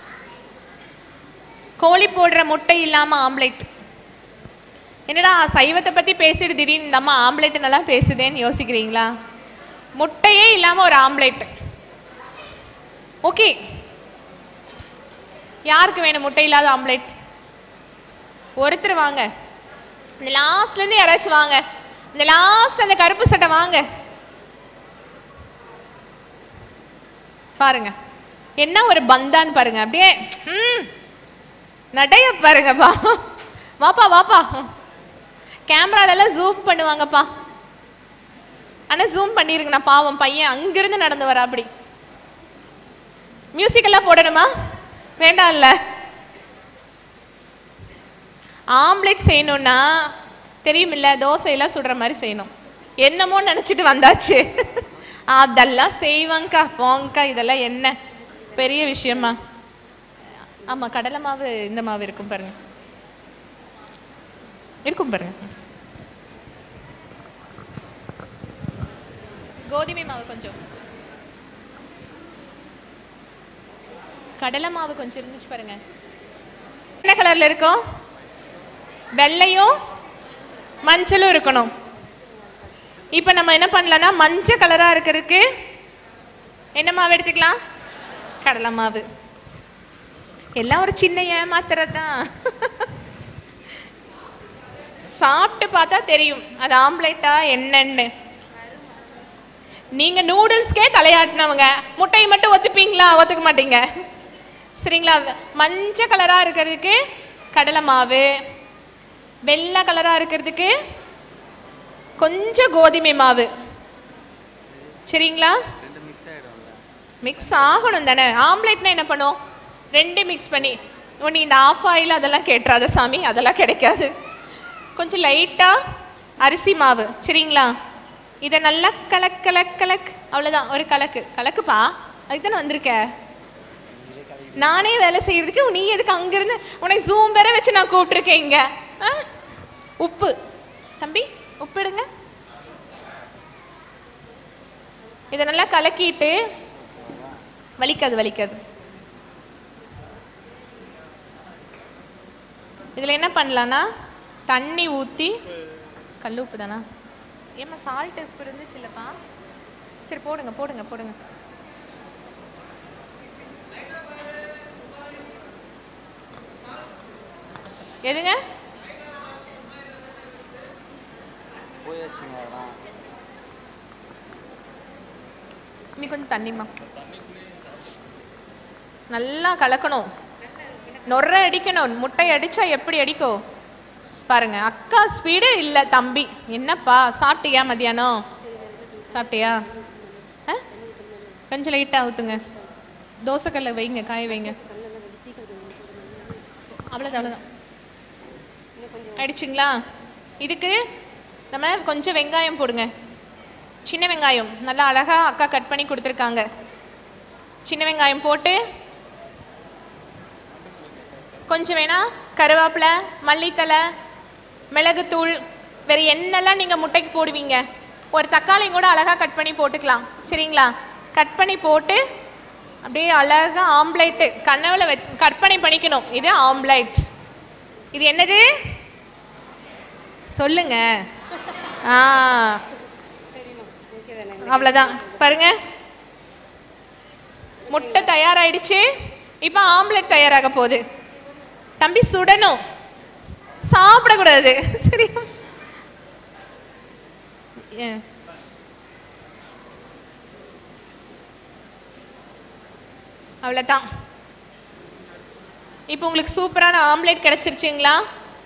கோழி போடுற முட்டை இல்லாமல் ஆம்லேட் என்னடா சைவத்தை பற்றி பேசிட்டு திடீர்னு இந்த அம்மா ஆம்லேட் நல்லா பேசுதேன்னு யோசிக்கிறீங்களா முட்டையே இல்லாமல் ஒரு ஆம்லேட் ஓகே யாருக்கு வேணும் முட்டை இல்லாத ஆம்லேட் ஒருத்தர் வாங்க இந்த லாஸ்ட்லேருந்து யாராச்சும் வாங்க இந்த லாஸ்ட் அந்த கருப்பு சட்டை வாங்க பாருங்க என்ன ஒரு பந்தான்னு பாருங்க அப்படியே ம் நடைய பாருங்கப்பா வாப்பா வாப்பா கேமராலெல்லாம் ஜூம் பண்ணுவாங்கப்பா ஆனால் ஜூம் பண்ணிருங்க நான் பாவம் பையன் அங்கிருந்து நடந்து வரா அப்படி மியூசிக் எல்லாம் போடணுமா வேண்டாம் இல்ல ஆம்லெட் செய்யணும்னா தெரியுமில்ல தோசையெல்லாம் சுடுற மாதிரி செய்யணும் என்னமோ நினச்சிட்டு வந்தாச்சு அதெல்லாம் செய்வாங்கக்கா போங்கக்கா இதெல்லாம் என்ன பெரிய விஷயமா ஆமா கடலை மாவு இந்த மாவு இருக்கும் பாருங்க இருக்கும் பாருங்க கோதுமை மாவு கொஞ்சம் கடலை மாவு கொஞ்சம் இருந்துச்சு பாருங்க என்ன கலர்ல இருக்கும் வெள்ளையும் மஞ்சளும் இருக்கணும் இப்போ நம்ம என்ன பண்ணலாம்னா மஞ்சள் கலரா இருக்கிறதுக்கு என்ன மாவு எடுத்துக்கலாம் கடலை மாவு எல்லாம் ஒரு சின்ன ஏமாத்துறது தான் சாப்பிட்டு பார்த்தா தெரியும் அது ஆம்லெட்டா என்னன்னு நீங்க நூடுல்ஸ்க்கே தலையாட்டினவங்க முட்டையை மட்டும் ஒத்துப்பீங்களா ஒத்துக்க மாட்டீங்க சரிங்களா மஞ்சள் கலரா இருக்கிறதுக்கு கடலை மாவு வெள்ளை கலரா இருக்கிறதுக்கு கொஞ்சம் கோதுமை மாவு சரிங்களா மிக்ஸ் ஆகணும் தானே ஆம்லெட்னா என்ன பண்ணும் ரெண்டு மிக்ஸ் பண்ணி நீ இந்த ஆஃப் ஆயில் அதெல்லாம் கேட்டுறாத சாமி அதெல்லாம் கிடைக்காது கொஞ்சம் லைட்டாக அரிசி மாவு சரிங்களா இதை நல்லா கலக் கலக் கலக் அவ்வளோதான் ஒரு கலக்கு கலக்குப்பா அதுக்கு தானே வந்திருக்க நானே வேலை செய்யறதுக்கு நீ எதுக்கு அங்கிருந்து உனக்கு ஜூம் வேற வச்சு நான் கூப்பிட்டுருக்கேன் இங்க ஆ? உப்பு தம்பி உப்பு எடுங்க இதை நல்லா கலக்கிட்டு வலிக்காது வலிக்காது இதில் என்ன பண்ணலான்னா தண்ணி ஊற்றி கல் உப்பு தானா ஏம்மா சால்ட் உப்பு இருந்துச்சு இல்லைப்பா சரி போடுங்க போடுங்க போடுங்க எதுங்க போயாச்சுங்க அதெல்லாம் இன்னி கொஞ்சம் தண்ணிம்மா நல்லா கலக்கணும் நொற அடிக்கணும் முட்டை அடிச்சா எப்படி அடிக்கும் பாருங்க அக்கா ஸ்பீடு இல்லை தம்பி என்னப்பா சாப்பிட்டியா மதியானம் சாப்பிட்டியா ஆ? கொஞ்சம் லைட்டாக ஊற்றுங்க தோசைக்கல்ல வைங்க காய வைங்க அவ்வளோதான் அவ்வளோதான் ஆயிடுச்சுங்களா இதுக்கு நம்ம கொஞ்சம் வெங்காயம் போடுங்க சின்ன வெங்காயம் நல்லா அழகா அக்கா கட் பண்ணி கொடுத்துருக்காங்க சின்ன வெங்காயம் போட்டு கொஞ்சம் வேணா கருவேப்பிலை மல்லித்தலை மிளகுத்தூள் வேற என்னெல்லாம் நீங்கள் முட்டைக்கு போடுவீங்க ஒரு தக்காளியும் கூட அழகாக கட் பண்ணி போட்டுக்கலாம் சரிங்களா கட் பண்ணி போட்டு அப்படியே அழகாக ஆம்லேட்டு கனவுல வெ கற்பனை பண்ணிக்கணும் இது ஆம்லேட் இது என்னது சொல்லுங்க ஆ அவ்வளோதான் பாருங்க முட்டை தயாராயிடுச்சு இப்போ ஆம்லெட் தயாராக போகுது தம்பி சுடணும் சாப்பிடக்கூடாது சரியா ஏன்? அவ்வளோதான் இப்போ உங்களுக்கு சூப்பரான ஆம்லெட் கிடைச்சிருச்சுங்களா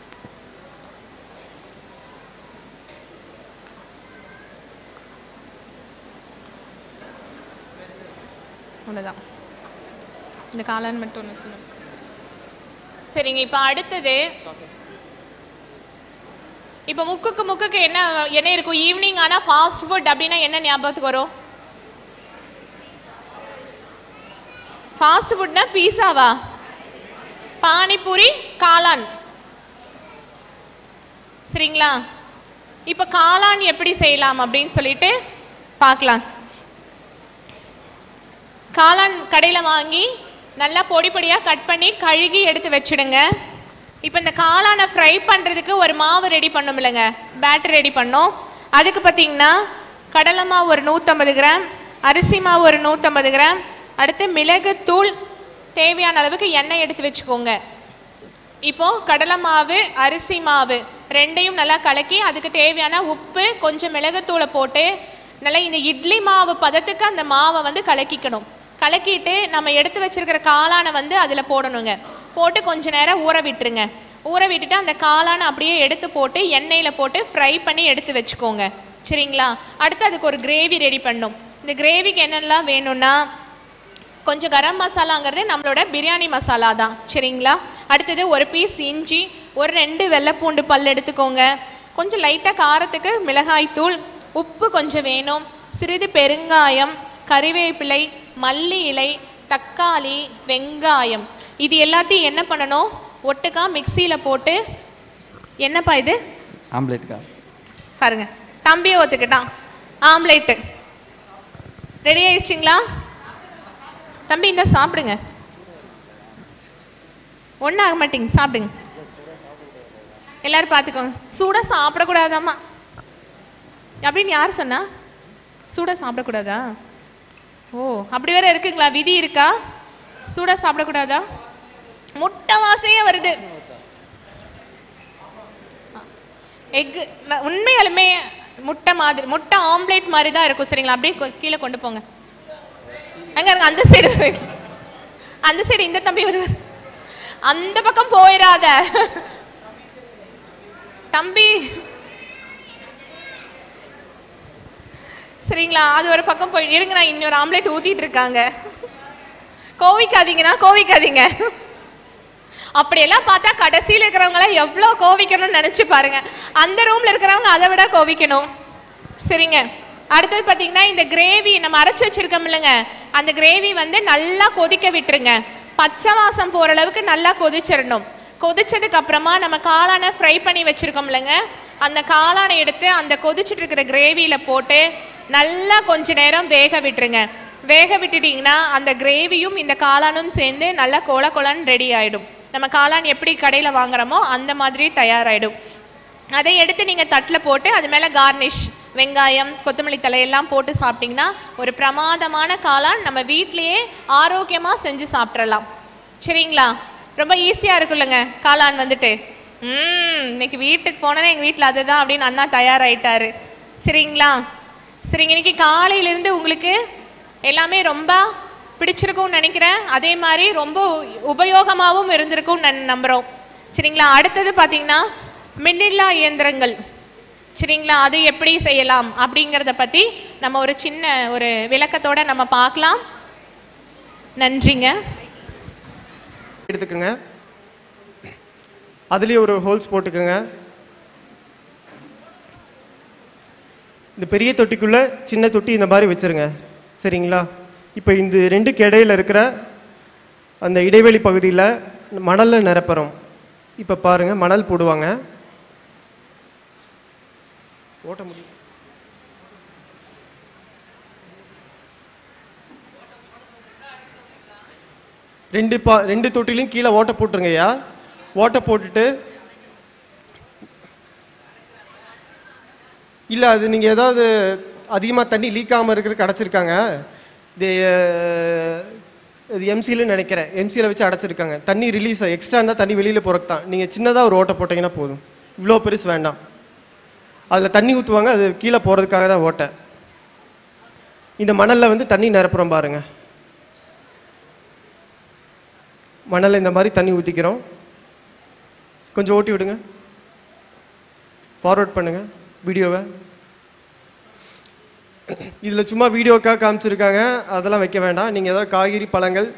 அவ்வளோதான் இந்த காளான் மட்டும் ஒன்று சொல்லணும் சரிங்க இப்போ அடுத்தது இப்போ முக்குக்கு முக்குக்கு என்ன என்ன இருக்கும் ஈவினிங் ஆனால் ஃபாஸ்ட் ஃபுட் அப்படின்னா என்ன ஞாபகத்துக்கு வரும் ஃபாஸ்ட் ஃபுட்னா பீஸாவா பானிபூரி காளான் சரிங்களா இப்போ காளான் எப்படி செய்யலாம் அப்படின்னு சொல்லிட்டு பார்க்கலாம் காளான் கடையில் வாங்கி நல்லா பொடி பொடியாக கட் பண்ணி கழுகி எடுத்து வச்சிடுங்க இப்போ இந்த காளானை ஃப்ரை பண்ணுறதுக்கு ஒரு மாவு ரெடி பண்ணோம் இல்லைங்க பேட்டர் ரெடி பண்ணோம் அதுக்கு பார்த்தீங்கன்னா கடலை மாவு ஒரு நூற்றம்பது கிராம் அரிசி மாவு ஒரு நூற்றம்பது கிராம் அடுத்து மிளகுத்தூள் தேவையான அளவுக்கு எண்ணெய் எடுத்து வச்சுக்கோங்க இப்போ கடலை மாவு அரிசி மாவு ரெண்டையும் நல்லா கலக்கி அதுக்கு தேவையான உப்பு கொஞ்சம் மிளகுத்தூளை போட்டு நல்லா இந்த இட்லி மாவு பதத்துக்கு அந்த மாவை வந்து கலக்கிக்கணும் கலக்கிட்டு நம்ம எடுத்து வச்சிருக்கிற காளானை வந்து அதில் போடணுங்க போட்டு கொஞ்ச நேரம் ஊற விட்டுருங்க ஊற விட்டுட்டு அந்த காளானை அப்படியே எடுத்து போட்டு எண்ணெயில் போட்டு ஃப்ரை பண்ணி எடுத்து வச்சுக்கோங்க சரிங்களா அடுத்து அதுக்கு ஒரு கிரேவி ரெடி பண்ணும் இந்த கிரேவிக்கு என்னெல்லாம் வேணும்னா கொஞ்சம் கரம் மசாலாங்கிறது நம்மளோட பிரியாணி மசாலா தான் சரிங்களா அடுத்தது ஒரு பீஸ் இஞ்சி ஒரு ரெண்டு வெள்ளைப்பூண்டு பல் எடுத்துக்கோங்க கொஞ்சம் லைட்டாக காரத்துக்கு மிளகாய் தூள் உப்பு கொஞ்சம் வேணும் சிறிது பெருங்காயம் கறிவேப்பிலை மல்லி இலை தக்காளி வெங்காயம் இது எல்லாத்தையும் என்ன பண்ணணும் ஒட்டுக்கா மிக்சியில் போட்டு என்னப்பா இது ஆம்லேட்க்கா பாருங்க தம்பியை ஒத்துக்கிட்டான் ஆம்லேட்டு ரெடி ஆயிடுச்சுங்களா தம்பி இந்த சாப்பிடுங்க ஒன்றும் ஆக மாட்டீங்க சாப்பிடுங்க எல்லாரும் பார்த்துக்கோங்க சூடாக சாப்பிடக்கூடாதாம்மா அப்படின்னு யார் சொன்னா சூடாக சாப்பிடக்கூடாதா ஓ அப்படி வேற இருக்குங்களா விதி இருக்கா சூடாக சாப்பிடக்கூடாதா முட்டை வாசையே வருது எக்கு உண்மையாலுமே முட்டை மாதிரி முட்டை ஆம்லேட் மாதிரி தான் இருக்கும் சரிங்களா அப்படியே கொ- கீழே கொண்டு போங்க அங்க இருங்க அந்த சைடு அந்த சைடு இந்த தம்பி வருவார் அந்த பக்கம் போயிடாத தம்பி சரிங்களா அது ஒரு பக்கம் போய் இருங்க நான் இன்னொரு ஆம்லேட் ஊத்திட்டு இருக்காங்க கோவிக்காதீங்கண்ணா கோவிக்காதீங்க அப்படியெல்லாம் பார்த்தா கடைசியில் இருக்கிறவங்களாம் எவ்வளோ கோவிக்கணும்னு நினச்சி பாருங்க அந்த ரூமில் இருக்கிறவங்க அதை விட கோவிக்கணும் சரிங்க அடுத்தது பார்த்தீங்கன்னா இந்த கிரேவி நம்ம அரைச்சி வச்சிருக்கோம் இல்லைங்க அந்த கிரேவி வந்து நல்லா கொதிக்க விட்டுருங்க பச்சை வாசம் போகிற அளவுக்கு நல்லா கொதிச்சிடணும் கொதிச்சதுக்கு அப்புறமா நம்ம காளானை ஃப்ரை பண்ணி வச்சிருக்கோம் இல்லைங்க அந்த காளானை எடுத்து அந்த கொதிச்சிட்டு இருக்கிற கிரேவியில் போட்டு நல்லா கொஞ்ச நேரம் வேக விட்டுருங்க வேக விட்டுட்டீங்கன்னா அந்த கிரேவியும் இந்த காளானும் சேர்ந்து நல்லா கொல கொலன்னு ரெடி ஆயிடும் நம்ம காளான் எப்படி கடையில் வாங்குறோமோ அந்த மாதிரி தயாராகிடும் அதை எடுத்து நீங்கள் தட்டில் போட்டு அது மேலே கார்னிஷ் வெங்காயம் கொத்தமல்லி தலையெல்லாம் போட்டு சாப்பிட்டிங்கன்னா ஒரு பிரமாதமான காளான் நம்ம வீட்டிலேயே ஆரோக்கியமாக செஞ்சு சாப்பிட்றலாம் சரிங்களா ரொம்ப ஈஸியாக இருக்குல்லங்க காளான் வந்துட்டு ம் இன்னைக்கு வீட்டுக்கு போனதே எங்கள் வீட்டில் அதுதான் அப்படின்னு அண்ணா தயாராயிட்டாரு சரிங்களா சரிங்க இன்னைக்கு காலையிலேருந்து உங்களுக்கு எல்லாமே ரொம்ப பிடிச்சிருக்கும்னு நினைக்கிறேன் அதே மாதிரி ரொம்ப உபயோகமாகவும் இருந்திருக்கும்னு நான் நம்புகிறோம் சரிங்களா அடுத்தது பார்த்தீங்கன்னா மின்னில்லா இயந்திரங்கள் சரிங்களா அது எப்படி செய்யலாம் அப்படிங்கிறத பற்றி நம்ம ஒரு சின்ன ஒரு விளக்கத்தோட நம்ம பார்க்கலாம் நன்றிங்க எடுத்துக்கோங்க அதுலேயே ஒரு ஹோல்ஸ் போட்டுக்கோங்க இந்த பெரிய தொட்டிக்குள்ளே சின்ன தொட்டி இந்த மாதிரி வச்சுருங்க சரிங்களா இப்போ இந்த ரெண்டுக்கு இடையில இருக்கிற அந்த இடைவெளி பகுதியில் மணலில் நிரப்புறோம் இப்போ பாருங்கள் மணல் போடுவாங்க ஓட்ட முடியும் ரெண்டு பா ரெண்டு தொட்டிலையும் கீழே ஓட்டை போட்டுருங்கய்யா ஓட்டை போட்டுட்டு இல்லை அது நீங்கள் ஏதாவது அதிகமாக தண்ணி லீக் ஆகாமல் இருக்கிறதுக்கு அடைச்சிருக்காங்க இது அஹ், இது எம்சியில் நினைக்கிறேன் எம்சியில் வச்சு அடைச்சிருக்காங்க தண்ணி ரிலீஸ் எக்ஸ்ட்ரா இருந்தால் தண்ணி வெளியில் போகிறக்கு தான் நீங்கள் சின்னதாக ஒரு ஓட்டை போட்டிங்கன்னா போதும் இவ்வளோ பெருசு வேண்டாம் அதில் தண்ணி ஊற்றுவாங்க அது கீழே போகிறதுக்காக தான் ஓட்டை இந்த மணலில் வந்து தண்ணி நிரப்புறோம் பாருங்கள் மணலில் இந்த மாதிரி தண்ணி ஊற்றிக்கிறோம் கொஞ்சம் ஓட்டி விடுங்க ஃபார்வர்ட் பண்ணுங்க வீடியோவை இதில் சும்மா வீடியோக்காக காமிச்சிருக்காங்க அதெல்லாம் வைக்க வேண்டாம் நீங்கள் ஏதாவது காய்கறி பழங்கள்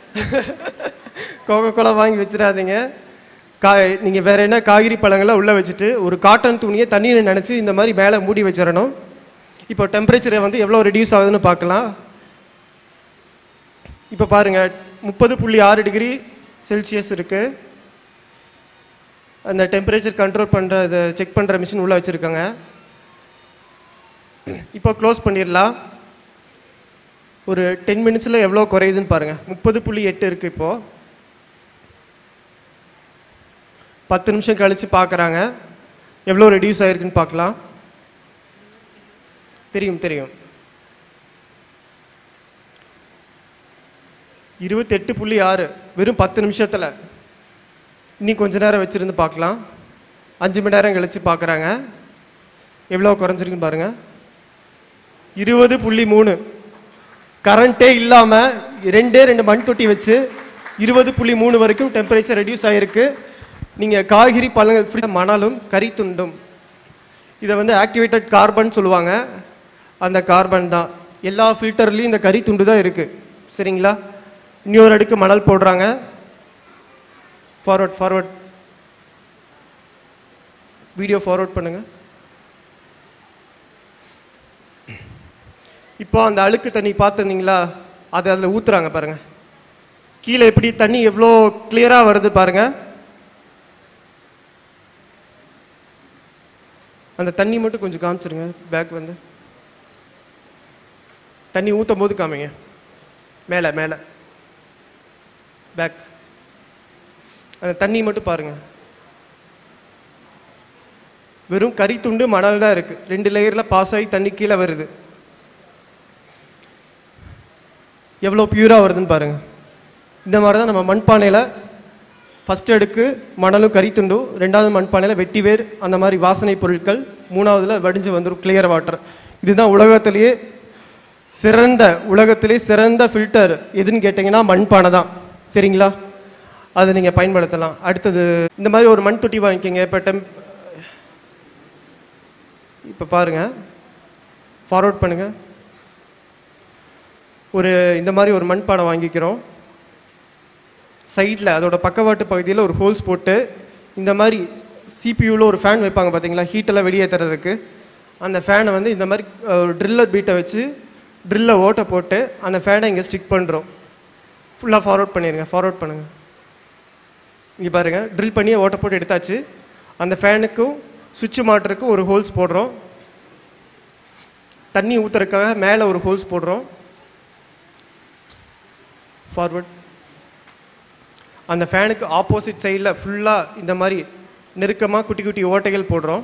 கோகோ கோலா வாங்கி வச்சிடாதீங்க கா நீங்கள் வேறு என்ன காய்கறி பழங்களை உள்ளே வச்சுட்டு ஒரு காட்டன் துணியை தண்ணியில் நினச்சி இந்த மாதிரி மேலே மூடி வச்சிடணும் இப்போ டெம்பரேச்சரை வந்து எவ்வளோ ரெடியூஸ் ஆகுதுன்னு பார்க்கலாம் இப்போ பாருங்க முப்பது புள்ளி ஆறு டிகிரி செல்சியஸ் இருக்கு அந்த டெம்பரேச்சர் கண்ட்ரோல் பண்ணுற அதை செக் பண்ணுற மிஷின் உள்ளே வச்சுருக்காங்க இப்போ க்ளோஸ் பண்ணிடலாம் ஒரு டென் மினிட்ஸில் எவ்வளோ குறையுதுன்னு பாருங்கள் முப்பது புள்ளி எட்டு இருக்குது இப்போது பத்து நிமிஷம் கழித்து பார்க்குறாங்க எவ்வளோ ரெடியூஸ் ஆகிருக்குன்னு பார்க்கலாம் தெரியும் தெரியும் இருபத்தெட்டு புள்ளி ஆறு வெறும் பத்து நிமிஷத்தில் இன்னும் கொஞ்ச நேரம் வச்சுருந்து பார்க்கலாம் அஞ்சு மணி நேரம் கழித்து பார்க்குறாங்க எவ்வளோ குறைஞ்சிருக்குன்னு பாருங்கள் இருபது புள்ளி மூணு கரண்ட்டே இல்லாமல் ரெண்டே ரெண்டு மண் தொட்டி வச்சு இருபது புள்ளி மூணு வரைக்கும் டெம்பரேச்சர் ரெடியூஸ் ஆகிருக்கு நீங்கள் காய்கறி பழங்கள் free- மணலும் கரித்துண்டும் இதை வந்து ஆக்டிவேட்டட் கார்பன் சொல்லுவாங்க அந்த கார்பன் தான் எல்லா ஃபில்டர்லேயும் இந்த கறி துண்டு தான் இருக்குது சரிங்களா இன்னொரு அடுக்கு மணல் போடுறாங்க ஃபார்வர்ட் ஃபார்வர்ட் வீடியோ ஃபார்வர்ட் பண்ணுங்க இப்போ அந்த அழுக்கு தண்ணி பார்த்துருந்தீங்களா அது அதில் ஊற்றுறாங்க பாருங்க கீழே எப்படி தண்ணி எவ்வளோ கிளியராக வருது பாருங்க அந்த தண்ணி மட்டும் கொஞ்சம் காமிச்சிருங்க பேக் வந்து தண்ணி ஊற்றும் போது காமிங்க மேலே மேலே பேக் அந்த தண்ணி மட்டும் பாருங்க வெறும் கரித்துண்டு மணல் தான் இருக்கு ரெண்டு லேயரில் பாஸ் ஆகி தண்ணி கீழே வருது எவ்வளோ பியூராக வருதுன்னு பாருங்க இந்த மாதிரி தான் நம்ம மண்பானையில் ஃபஸ்ட் அடுக்கு மணலும் கரித்துண்டும் ரெண்டாவது மண்பானையில் வெட்டி வேர் அந்த மாதிரி வாசனை பொருட்கள் மூணாவதுல வடிஞ்சு வந்துடும் கிளியர் வாட்டர் இதுதான் உலகத்திலேயே சிறந்த உலகத்திலே சிறந்த ஃபில்டர் எதுன்னு கேட்டிங்கன்னா மண்பானை தான் சரிங்களா அதை நீங்கள் பயன்படுத்தலாம் அடுத்தது இந்த மாதிரி ஒரு மண் தொட்டி வாங்கிக்கோங்க இப்போ டெம் இப்போ பாருங்கள் ஃபார்வர்ட் பண்ணுங்கள் ஒரு இந்த மாதிரி ஒரு மண்பானை வாங்கிக்கிறோம் சைடில் அதோட பக்கவாட்டு பகுதியில் ஒரு ஹோல்ஸ் போட்டு இந்த மாதிரி சிபியூவில் ஒரு ஃபேன் வைப்பாங்க பார்த்தீங்களா ஹீட்டெல்லாம் வெளியேற்றுறதுக்கு அந்த ஃபேனை வந்து இந்த மாதிரி அஹ், ஒரு ட்ரில்லர் பீட்டை வச்சு ட்ரில்லை ஓட்டை போட்டு அந்த ஃபேனை இங்கே ஸ்டிக் பண்ணுறோம் ஃபுல்லாக ஃபார்வர்ட் பண்ணிடுங்க ஃபார்வர்ட் பண்ணுங்கள் இங்கே பாருங்கள் ட்ரில் பண்ணி ஓட்டை போட்டு எடுத்தாச்சு அந்த ஃபேனுக்கும் சுவிட்ச் மாட்டுறதுக்கு ஒரு ஹோல்ஸ் போடுறோம் தண்ணி ஊற்றுறதுக்காக மேலே ஒரு ஹோல்ஸ் போடுறோம் ஃபார்வர்ட் அந்த ஃபேனுக்கு ஆப்போசிட் சைடில் ஃபுல்லாக இந்த மாதிரி நெருக்கமாக குட்டி குட்டி ஓட்டைகள் போடுறோம்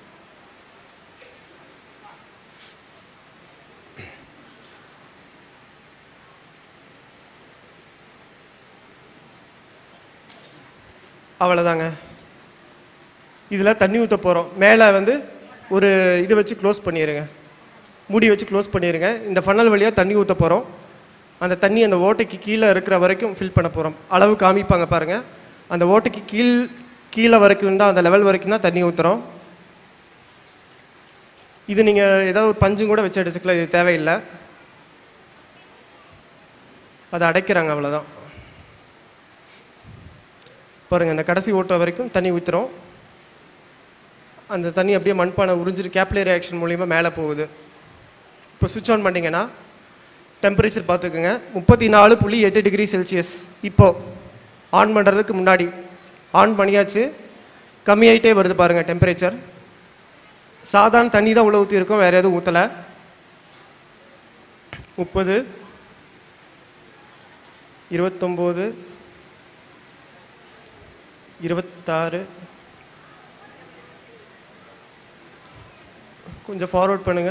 அவ்வளோதாங்க இதில் தண்ணி ஊற்ற போகிறோம் மேலே வந்து ஒரு இது வச்சு க்ளோஸ் பண்ணிடுங்க மூடி வச்சு க்ளோஸ் பண்ணிடுங்க இந்த ஃபனல் வழியாக தண்ணி ஊற்ற போகிறோம் அந்த தண்ணி அந்த ஓட்டைக்கு கீழே இருக்கிற வரைக்கும் ஃபில் பண்ண போகிறோம் அளவு காமிப்பாங்க பாருங்கள் அந்த ஓட்டைக்கு கீழ் கீழே வரைக்கும் தான் அந்த லெவல் வரைக்கும் தான் தண்ணி ஊற்றுறோம் இது நீங்கள் ஏதாவது ஒரு பஞ்சும் கூட வச்சு அடிச்சுக்கலாம் இது தேவையில்லை அதை அடைக்கிறாங்க அவ்வளோதான் பாருங்கள் அந்த கடைசி ஓட்டுற வரைக்கும் தண்ணி ஊற்றுறோம் அந்த தண்ணி அப்படியே மண்பானை உறிஞ்சிட்டு கேப்லரி ரியாக்ஷன் மூலிமா மேலே போகுது இப்போ சுவிட்ச் ஆன் பண்ணிங்கன்னா டெம்பரேச்சர் பார்த்துக்குங்க முப்பத்தி நாலு புள்ளி எட்டு டிகிரி செல்சியஸ் இப்போ ஆன் பண்ணுறதுக்கு முன்னாடி ஆன் பண்ணியாச்சு கம்மியாயிட்டே வருது பாருங்கள் டெம்பரேச்சர் சாதாரண தண்ணி தான் உள்ள ஊற்றி இருக்கும் வேறு எதுவும் ஊற்றலை முப்பது இருபத்தொம்போது இருபத்தாறு கொஞ்சம் ஃபார்வர்ட் பண்ணுங்க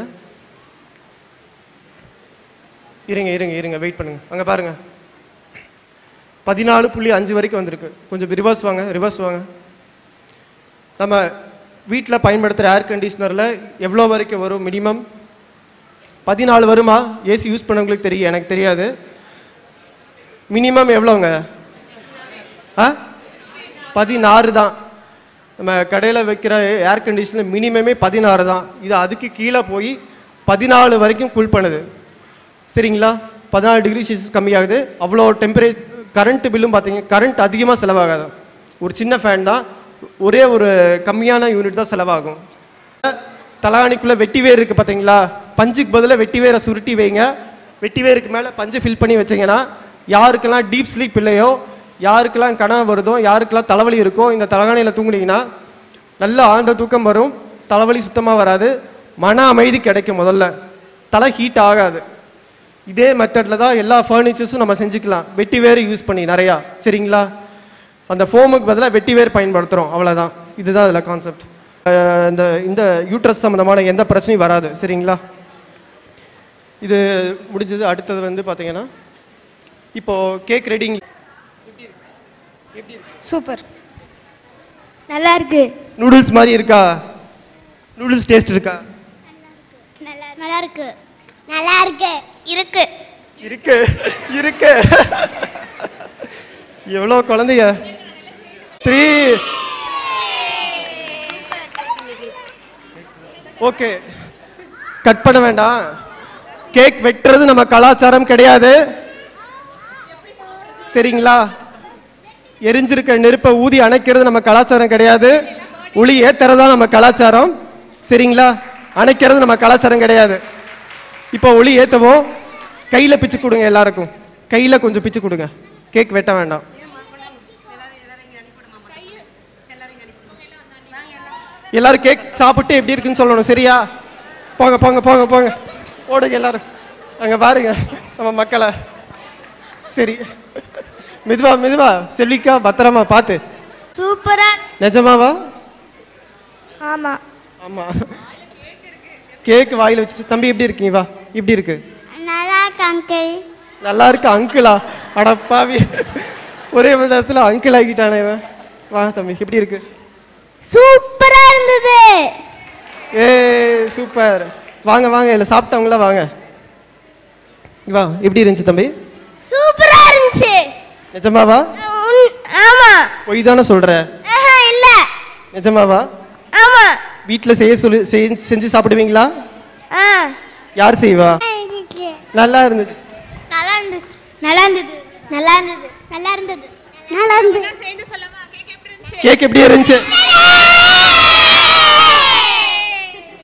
இருங்க இருங்க இருங்க வெயிட் பண்ணுங்க அங்கே பாருங்க பதினாலு புள்ளி அஞ்சு வரைக்கும் வந்திருக்கு கொஞ்சம் ரிவர்ஸ் வாங்க ரிவர்ஸ் வாங்க நம்ம வீட்டில் பயன்படுத்துகிற ஏர் கண்டிஷனரில் எவ்வளோ வரைக்கும் வரும் மினிமம் பதினாலு வருமா ஏசி யூஸ் பண்ணவங்களுக்கு தெரியும் எனக்கு தெரியாது மினிமம் எவ்வளோங்க ஆ பதினாறு தான் நம்ம கடையில் வைக்கிற ஏர் கண்டிஷனர் மினிமமே பதினாறு தான் இது அதுக்கு கீழே போய் பதினாலு வரைக்கும் கூல் பண்ணுது சரிங்களா பதினாலு டிகிரி செல்சியஸ் கம்மியாகுது அவ்வளோ டெம்பரேச்சர் கரண்ட் பில்லும் பார்த்தீங்க கரண்ட் அதிகமாக செலவாகாது ஒரு சின்ன ஃபேன் தான் ஒரே ஒரு கம்மியான யூனிட் தான் செலவாகும் தலாணிக்குள்ளே வெட்டி வேர் இருக்குது பார்த்தீங்களா பஞ்சுக்கு பதிலாக வெட்டி வேரை சுருட்டி வைங்க வெட்டி வேருக்கு மேலே பஞ்சை ஃபில் பண்ணி வச்சீங்கன்னா யாருக்கெல்லாம் டீப் ஸ்லீப் இல்லையோ யாருக்கெல்லாம் கனவு வருதோ யாருக்கெல்லாம் தலைவலி இருக்கோ இந்த தலகாணியில் தூங்குனீங்கன்னா நல்ல ஆழ்ந்த தூக்கம் வரும் தலைவலி சுத்தமாக வராது மன அமைதி கிடைக்கும் முதல்ல தலை ஹீட் ஆகாது இதே மெத்தடில் தான் எல்லா ஃபர்னிச்சர்ஸும் நம்ம செஞ்சுக்கலாம் வெட்டி வேர் யூஸ் பண்ணி நிறையா சரிங்களா அந்த ஃபோமுக்கு பதிலாக வெட்டி வேர் பயன்படுத்துகிறோம் அவ்வளோதான் இதுதான் அதில் கான்செப்ட் இந்த இந்த யூட்ரஸ் சம்மந்தமான எந்த பிரச்சனையும் வராது சரிங்களா இது முடிஞ்சது அடுத்தது வந்து பார்த்தீங்கன்னா இப்போது கேக் ரெடிங் சூப்பர் நல்லா இருக்கு நூடுல்ஸ் மாதிரி இருக்கா நூடுல்ஸ் டேஸ்ட் இருக்கா நல்லா நல்லா இருக்கு நல்லா இருக்கு இருக்கு இருக்கு இருக்கு எவ்வளோ குழந்தைய த்ரீ ஓகே கட் பண்ண வேண்டாம் கேக் வெட்டுறது நம்ம கலாச்சாரம் கிடையாது சரிங்களா எரிஞ்சிருக்க நெருப்பை ஊதி அணைக்கிறது நம்ம கலாச்சாரம் கிடையாது ஒளி ஏத்துறது தான் நம்ம கலாச்சாரம் சரிங்களா அணைக்கிறது நம்ம கலாச்சாரம் கிடையாது இப்போ ஒளி ஏற்றவும் கையில் பிச்சு கொடுங்க எல்லாருக்கும் கையில் கொஞ்சம் பிச்சு கொடுங்க கேக் வெட்ட வேண்டாம் எல்லாரும் கேக் சாப்பிட்டு எப்படி இருக்குன்னு சொல்லணும் சரியா போங்க போங்க போங்க போங்க ஓடுங்க எல்லாரும் அங்கே பாருங்க நம்ம மக்களை சரி மெதுவா மெதுவா செல்விக்கா பத்திரமா பார்த்து சூப்பரா நிஜமாவா ஆமா ஆமா கேக் வாயில வச்சுட்டு தம்பி எப்படி இருக்கீங்க வா இப்படி இருக்கு நல்லா இருக்கு அங்கிள் நல்லா இருக்கு அங்கிளா அட பாவி ஒரே இடத்துல அங்கிள் ஆகிட்டானே இவன் வா தம்பி எப்படி இருக்கு சூப்பரா இருந்தது ஏ சூப்பர் வாங்க வாங்க இல்லை சாப்பிட்டவங்கள வாங்க வா எப்படி இருந்துச்சு தம்பி சூப்பரா இருந்துச்சு நிஜமாவா உன்- ஆமா பொய் தானே சொல்ற ஆஹா, இல்ல நிஜமாவா ஆமா வீட்டில் செய்ய சொல்லி செய்- செஞ்சு சாப்பிடுவீங்களா ஆ யார் செய்வா நல்லா இருந்துச்சு நல்லா இருந்துச்சு நல்லா இருந்தது நல்லா இருந்தது நல்லா இருந்தது நல்லா இருந்தது சேர்ந்து சொல்லமா கேக் எப்படி இருந்துச்சு கேக் எப்படி இருந்துச்சு